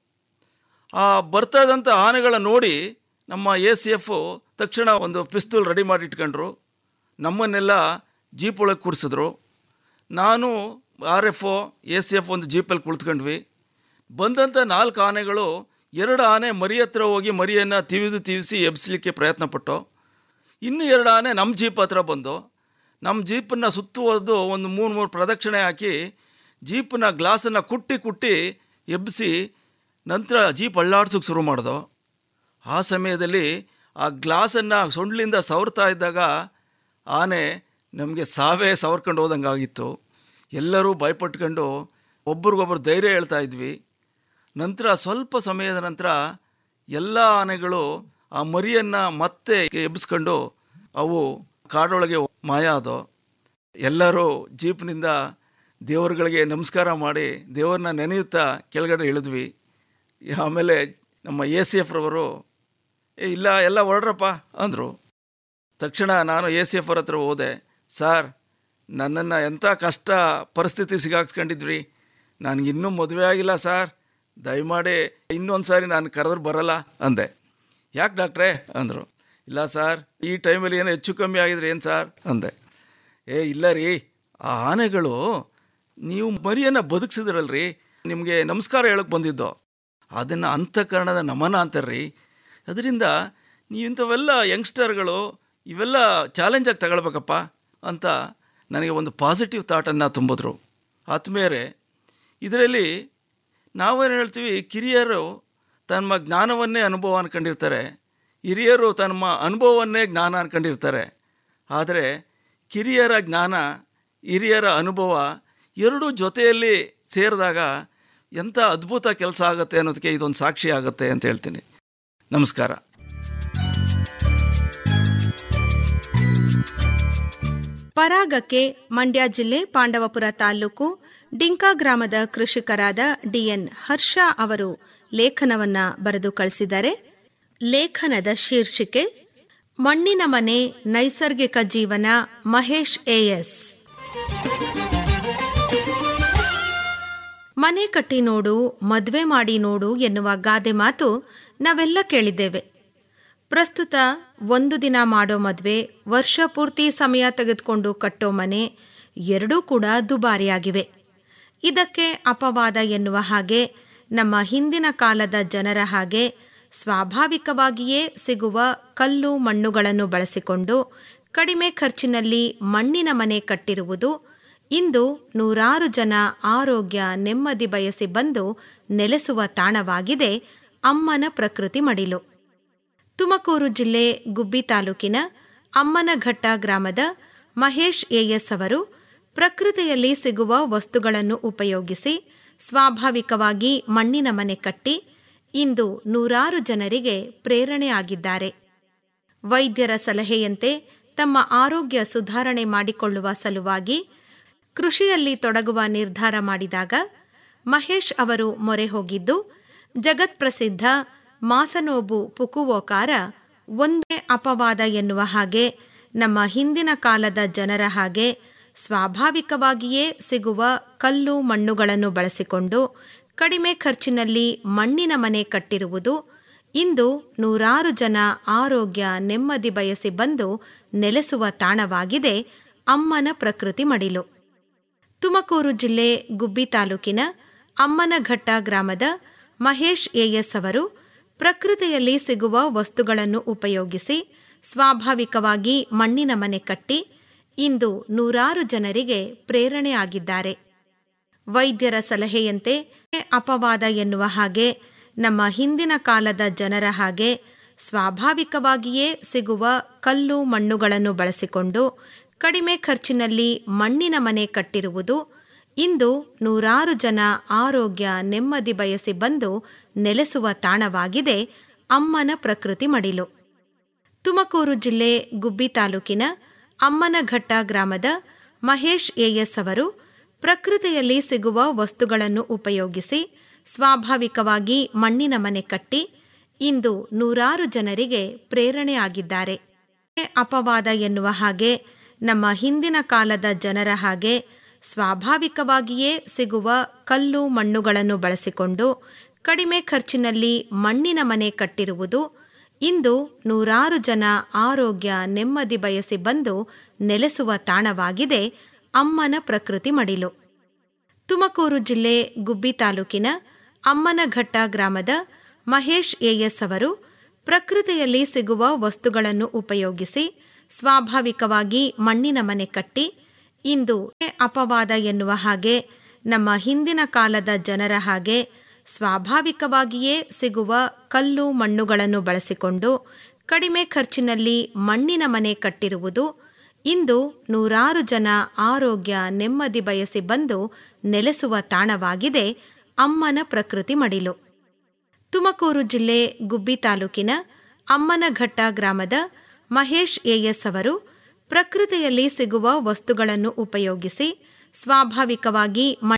ಆ ಬರ್ತಾ ಇದ್ದಂಥ ಆನೆಗಳ ನೋಡಿ ನಮ್ಮ ಎ ಸಿ ಎಫು ತಕ್ಷಣ ಒಂದು ಪಿಸ್ತೂಲ್ ರೆಡಿ ಮಾಡಿ ಇಟ್ಕೊಂಡ್ರು ನಮ್ಮನ್ನೆಲ್ಲ ಜೀಪ್ ಒಳಗೆ ಕೂರಿಸಿದ್ರು ನಾನು R F O A C F ಒಂದು ಜೀಪಲ್ಲಿ ಕುಳಿತುಕೊಂಡ್ವಿ ಬಂದಂಥ ನಾಲ್ಕು ಆನೆಗಳು ಎರಡು ಆನೆ ಮರಿ ಹತ್ರ ಹೋಗಿ ಮರಿಯನ್ನು ತಿವಿದು ತಿವಿಸಿ ಎಬ್ಸಲಿಕ್ಕೆ ಪ್ರಯತ್ನಪಟ್ಟು ಇನ್ನು ಎರಡು ಆನೆ ನಮ್ಮ ಜೀಪ್ ಹತ್ರ ಬಂದು ನಮ್ಮ ಜೀಪನ್ನು ಸುತ್ತುವರೆದು ಒಂದು ಮೂರು ಮೂರು ಪ್ರದಕ್ಷಿಣೆ ಹಾಕಿ ಜೀಪನ್ನ ಗ್ಲಾಸನ್ನು ಕುಟ್ಟಿ ಕುಟ್ಟಿ ಎಬ್ಬಿಸಿ ನಂತರ ಜೀಪ್ ಅಳ್ಳಾಡ್ಸೋಕೆ ಶುರು ಮಾಡ್ದು ಆ ಸಮಯದಲ್ಲಿ ಆ ಗ್ಲಾಸನ್ನು ಸೊಂಡ್ಲಿಂದ ಸವರ್ತಾ ಇದ್ದಾಗ ಆನೆ ನಮಗೆ ಸಾವೇ ಸವರ್ಕೊಂಡು ಹೋದಂಗೆ ಆಗಿತ್ತು ಎಲ್ಲರೂ ಭಯಪಟ್ಕೊಂಡು ಒಬ್ರಿಗೊಬ್ರು ಧೈರ್ಯ ಹೇಳ್ತಾ ಇದ್ವಿ ನಂತರ ಸ್ವಲ್ಪ ಸಮಯದ ನಂತರ ಎಲ್ಲ ಆನೆಗಳು ಆ ಮರಿಯನ್ನು ಮತ್ತೆ ಎಬ್ಬಿಸ್ಕೊಂಡು ಅವು ಕಾಡೊಳಗೆ ಮಾಯ ಆದೋ ಎಲ್ಲರೂ ಜೀಪ್ನಿಂದ ದೇವರುಗಳಿಗೆ ನಮಸ್ಕಾರ ಮಾಡಿ ದೇವ್ರನ್ನ ನೆನೆಯುತ್ತಾ ಕೆಳಗಡೆ ಇಳಿದ್ವಿ ಆಮೇಲೆ ನಮ್ಮ ಎ ಸಿ ಎಫ್ ರವರು ಏ ಇಲ್ಲ ಎಲ್ಲ ಹೊರಡ್ರಪ್ಪ ಅಂದರು ತಕ್ಷಣ ನಾನು ಎ ಸಿ ಎಫ್ ಅವ್ರ ಹತ್ರ ಹೋದೆ ಸರ್ ನನ್ನನ್ನು ಎಂಥ ಕಷ್ಟ ಪರಿಸ್ಥಿತಿ ಸಿಗಾಕ್ಸ್ಕೊಂಡಿದ್ರಿ ನನಗಿನ್ನೂ ಮದುವೆ ಆಗಿಲ್ಲ ಸರ್ ದಯಮಾಡಿ ಇನ್ನೊಂದು ಸಾರಿ ನಾನು ಕರೆದ್ರೆ ಬರಲ್ಲ ಅಂದೆ ಯಾಕೆ ಡಾಕ್ಟ್ರೇ ಅಂದರು ಇಲ್ಲ ಸರ್ ಈ ಟೈಮಲ್ಲಿ ಏನೋ ಹೆಚ್ಚು ಕಮ್ಮಿ ಆಗಿದ್ರೆ ಏನು ಸರ್ ಅಂದೆ ಏ ಇಲ್ಲ ರೀ ಆ ಆನೆಗಳು ನೀವು ಮರಿಯನ್ನು ಬದುಕಿಸಿದ್ರಲ್ರಿ ನಿಮಗೆ ನಮಸ್ಕಾರ ಹೇಳೋಕ್ಕೆ ಬಂದಿದ್ದು ಅದನ್ನು ಅಂತಃಕರಣದ ನಮನ ಅಂತಾರ್ರಿ ಅದರಿಂದ ನೀವು ಇಂಥವೆಲ್ಲ ಯಂಗ್ಸ್ಟರ್ಗಳು ಇವೆಲ್ಲ ಚಾಲೆಂಜಾಗಿ ತಗೊಳ್ಬೇಕಪ್ಪ ಅಂತ ನನಗೆ ಒಂದು ಪಾಸಿಟಿವ್ ಥಾಟನ್ನು ತುಂಬಿದ್ರು ಆತ್ಮೀಯರೇ ಇದರಲ್ಲಿ ನಾವೇನು ಹೇಳ್ತೀವಿ ಕಿರಿಯರು ತಮ್ಮ ಜ್ಞಾನವನ್ನೇ ಅನುಭವ ಅನ್ಕೊಂಡಿರ್ತಾರೆ ಹಿರಿಯರು ತಮ್ಮ ಅನುಭವವನ್ನೇ ಜ್ಞಾನ ಅನ್ಕೊಂಡಿರ್ತಾರೆ ಆದರೆ ಕಿರಿಯರ ಜ್ಞಾನ ಹಿರಿಯರ ಅನುಭವ ಎರಡೂ ಜೊತೆಯಲ್ಲಿ ಸೇರಿದಾಗ ಎಂಥ ಅದ್ಭುತ ಕೆಲಸ ಆಗುತ್ತೆ ಅನ್ನೋದಕ್ಕೆ ಇದೊಂದು ಸಾಕ್ಷಿ ಆಗುತ್ತೆ ಅಂತ ಹೇಳ್ತೀನಿ ನಮಸ್ಕಾರ ಪರಾಗಕ್ಕೆ ಮಂಡ್ಯ ಜಿಲ್ಲೆ ಪಾಂಡವಪುರ ತಾಲೂಕು ಡಿಂಕಾ ಗ್ರಾಮದ ಕೃಷಿಕರಾದ ಡಿಎನ್ ಹರ್ಷ ಅವರು ಲೇಖನವನ್ನ ಬರೆದು ಕಳಿಸಿದ್ದಾರೆ ಲೇಖನದ ಶೀರ್ಷಿಕೆ ಮಣ್ಣಿನ ಮನೆ ನೈಸರ್ಗಿಕ ಜೀವನ ಮಹೇಶ್ ಎಎಸ್ ಮನೆ ಕಟ್ಟಿ ನೋಡು ಮದುವೆ ಮಾಡಿ ನೋಡು ಎನ್ನುವ ಗಾದೆ ಮಾತು ನಾವೆಲ್ಲ ಕೇಳಿದ್ದೇವೆ ಪ್ರಸ್ತುತ ಒಂದು ದಿನ ಮಾಡೋ ಮದುವೆ ವರ್ಷ ಪೂರ್ತಿ ಸಮಯ ತೆಗೆದುಕೊಂಡು ಕಟ್ಟೋ ಮನೆ ಎರಡೂ ಕೂಡ ದುಬಾರಿಯಾಗಿವೆ ಇದಕ್ಕೆ ಅಪವಾದ ಎನ್ನುವ ಹಾಗೆ ನಮ್ಮ ಹಿಂದಿನ ಕಾಲದ ಜನರ ಹಾಗೆ ಸ್ವಾಭಾವಿಕವಾಗಿಯೇ ಸಿಗುವ ಕಲ್ಲು ಮಣ್ಣುಗಳನ್ನು ಬಳಸಿಕೊಂಡು ಕಡಿಮೆ ಖರ್ಚಿನಲ್ಲಿ ಮಣ್ಣಿನ ಮನೆ ಕಟ್ಟಿರುವುದು ಇಂದು ನೂರಾರು ಜನ ಆರೋಗ್ಯ ನೆಮ್ಮದಿ ಬಯಸಿ ಬಂದು ನೆಲೆಸುವ ತಾಣವಾಗಿದೆ ಅಮ್ಮನ ಪ್ರಕೃತಿ ಮಡಿಲು ತುಮಕೂರು ಜಿಲ್ಲೆ ಗುಬ್ಬಿ ತಾಲೂಕಿನ ಅಮ್ಮನಘಟ್ಟ ಗ್ರಾಮದ ಮಹೇಶ್ ಎಎಸ್ ಅವರು ಪ್ರಕೃತಿಯಲ್ಲಿ ಸಿಗುವ ವಸ್ತುಗಳನ್ನು ಉಪಯೋಗಿಸಿ ಸ್ವಾಭಾವಿಕವಾಗಿ ಮಣ್ಣಿನ ಮನೆ ಕಟ್ಟಿ ಇಂದು ನೂರಾರು ಜನರಿಗೆ ಪ್ರೇರಣೆಯಾಗಿದ್ದಾರೆ ವೈದ್ಯರ ಸಲಹೆಯಂತೆ ತಮ್ಮ ಆರೋಗ್ಯ ಸುಧಾರಣೆ ಮಾಡಿಕೊಳ್ಳುವ ಸಲುವಾಗಿ ಕೃಷಿಯಲ್ಲಿ ತೊಡಗುವ ನಿರ್ಧಾರ ಮಾಡಿದಾಗ ಮಹೇಶ್ ಅವರು ಮೊರೆ ಹೋಗಿದ್ದು ಜಗತ್ಪ್ರಸಿದ್ಧ ಮಾಸನೋಬು ಪುಕುವೋಕಾರ ಒಂದೇ ಅಪವಾದ ಎನ್ನುವ ಹಾಗೆ ನಮ್ಮ ಹಿಂದಿನ ಕಾಲದ ಜನರ ಹಾಗೆ ಸ್ವಾಭಾವಿಕವಾಗಿಯೇ ಸಿಗುವ ಕಲ್ಲು ಮಣ್ಣುಗಳನ್ನು ಬಳಸಿಕೊಂಡು ಕಡಿಮೆ ಖರ್ಚಿನಲ್ಲಿ ಮಣ್ಣಿನ ಮನೆ ಕಟ್ಟಿರುವುದು ಇಂದು ನೂರಾರು ಜನ ಆರೋಗ್ಯ ನೆಮ್ಮದಿ ಬಯಸಿ ಬಂದು ನೆಲೆಸುವ ತಾಣವಾಗಿದೆ ಅಮ್ಮನ ಪ್ರಕೃತಿ ಮಡಿಲು ತುಮಕೂರು ಜಿಲ್ಲೆ ಗುಬ್ಬಿ ತಾಲೂಕಿನ ಅಮ್ಮನಘಟ್ಟ ಗ್ರಾಮದ ಮಹೇಶ್ ಎಎಸ್ ಅವರು ಪ್ರಕೃತಿಯಲ್ಲಿ ಸಿಗುವ ವಸ್ತುಗಳನ್ನು ಉಪಯೋಗಿಸಿ ಸ್ವಾಭಾವಿಕವಾಗಿ ಮಣ್ಣಿನ ಮನೆ ಕಟ್ಟಿ ಇಂದು ನೂರಾರು ಜನರಿಗೆ ಪ್ರೇರಣೆಯಾಗಿದ್ದಾರೆ ವೈದ್ಯರ ಸಲಹೆಯಂತೆ ಅಪವಾದ ಎನ್ನುವ ಹಾಗೆ ನಮ್ಮ ಹಿಂದಿನ ಕಾಲದ ಜನರ ಹಾಗೆ ಸ್ವಾಭಾವಿಕವಾಗಿಯೇ ಸಿಗುವ ಕಲ್ಲು ಮಣ್ಣುಗಳನ್ನು ಬಳಸಿಕೊಂಡು ಕಡಿಮೆ ಖರ್ಚಿನಲ್ಲಿ ಮಣ್ಣಿನ ಮನೆ ಕಟ್ಟಿರುವುದು ಇಂದು ನೂರಾರು ಜನ ಆರೋಗ್ಯ ನೆಮ್ಮದಿ ಬಯಸಿ ಬಂದು ನೆಲೆಸುವ ತಾಣವಾಗಿದೆ ಅಮ್ಮನ ಪ್ರಕೃತಿ ಮಡಿಲು ತುಮಕೂರು ಜಿಲ್ಲೆ ಗುಬ್ಬಿ ತಾಲೂಕಿನ ಅಮ್ಮನಘಟ್ಟ ಗ್ರಾಮದ ಮಹೇಶ್ ಎಎಸ್ ಅವರು ಪ್ರಕೃತಿಯಲ್ಲಿ ಸಿಗುವ ವಸ್ತುಗಳನ್ನು ಉಪಯೋಗಿಸಿ ಸ್ವಾಭಾವಿಕವಾಗಿ ಮಣ್ಣಿನ ಮನೆ ಕಟ್ಟಿ ಇಂದು ನೂರಾರು ಜನರಿಗೆ ಪ್ರೇರಣೆಯಾಗಿದ್ದಾರೆ ಅಪವಾದ ಎನ್ನುವ ಹಾಗೆ ನಮ್ಮ ಹಿಂದಿನ ಕಾಲದ ಜನರ ಹಾಗೆ ಸ್ವಾಭಾವಿಕವಾಗಿಯೇ ಸಿಗುವ ಕಲ್ಲು ಮಣ್ಣುಗಳನ್ನು ಬಳಸಿಕೊಂಡು ಕಡಿಮೆ ಖರ್ಚಿನಲ್ಲಿ ಮಣ್ಣಿನ ಮನೆ ಕಟ್ಟಿರುವುದು ಇಂದು ನೂರಾರು ಜನ ಆರೋಗ್ಯ ನೆಮ್ಮದಿ ಬಯಸಿ ಬಂದು ನೆಲೆಸುವ ತಾಣವಾಗಿದೆ ಅಮ್ಮನ ಪ್ರಕೃತಿ ಮಡಿಲು ತುಮಕೂರು ಜಿಲ್ಲೆ ಗುಬ್ಬಿ ತಾಲೂಕಿನ ಅಮ್ಮನಘಟ್ಟ ಗ್ರಾಮದ ಮಹೇಶ್ ಎಎಸ್ ಅವರು ಪ್ರಕೃತಿಯಲ್ಲಿ ಸಿಗುವ ವಸ್ತುಗಳನ್ನು ಉಪಯೋಗಿಸಿ ಸ್ವಾಭಾವಿಕವಾಗಿ ಮಣ್ಣಿನ ಮನೆ ಕಟ್ಟಿ ಇಂದು ಅಪವಾದ ಎನ್ನುವ ಹಾಗೆ ನಮ್ಮ ಹಿಂದಿನ ಕಾಲದ ಜನರ ಹಾಗೆ ಸ್ವಾಭಾವಿಕವಾಗಿಯೇ ಸಿಗುವ ಕಲ್ಲು ಮಣ್ಣುಗಳನ್ನು ಬಳಸಿಕೊಂಡು ಕಡಿಮೆ ಖರ್ಚಿನಲ್ಲಿ ಮಣ್ಣಿನ ಮನೆ ಕಟ್ಟಿರುವುದು ಇಂದು ನೂರಾರು ಜನ ಆರೋಗ್ಯ ನೆಮ್ಮದಿ ಬಯಸಿ ಬಂದು ನೆಲೆಸುವ ತಾಣವಾಗಿದೆ ಅಮ್ಮನ ಪ್ರಕೃತಿ ಮಡಿಲು ತುಮಕೂರು ಜಿಲ್ಲೆ ಗುಬ್ಬಿ ತಾಲೂಕಿನ ಅಮ್ಮನಘಟ್ಟ ಗ್ರಾಮದ ಮಹೇಶ್ ಎಎಸ್ ಅವರು ಪ್ರಕೃತಿಯಲ್ಲಿ ಸಿಗುವ ವಸ್ತುಗಳನ್ನು ಉಪಯೋಗಿಸಿ ಸ್ವಾಭಾವಿಕವಾಗಿ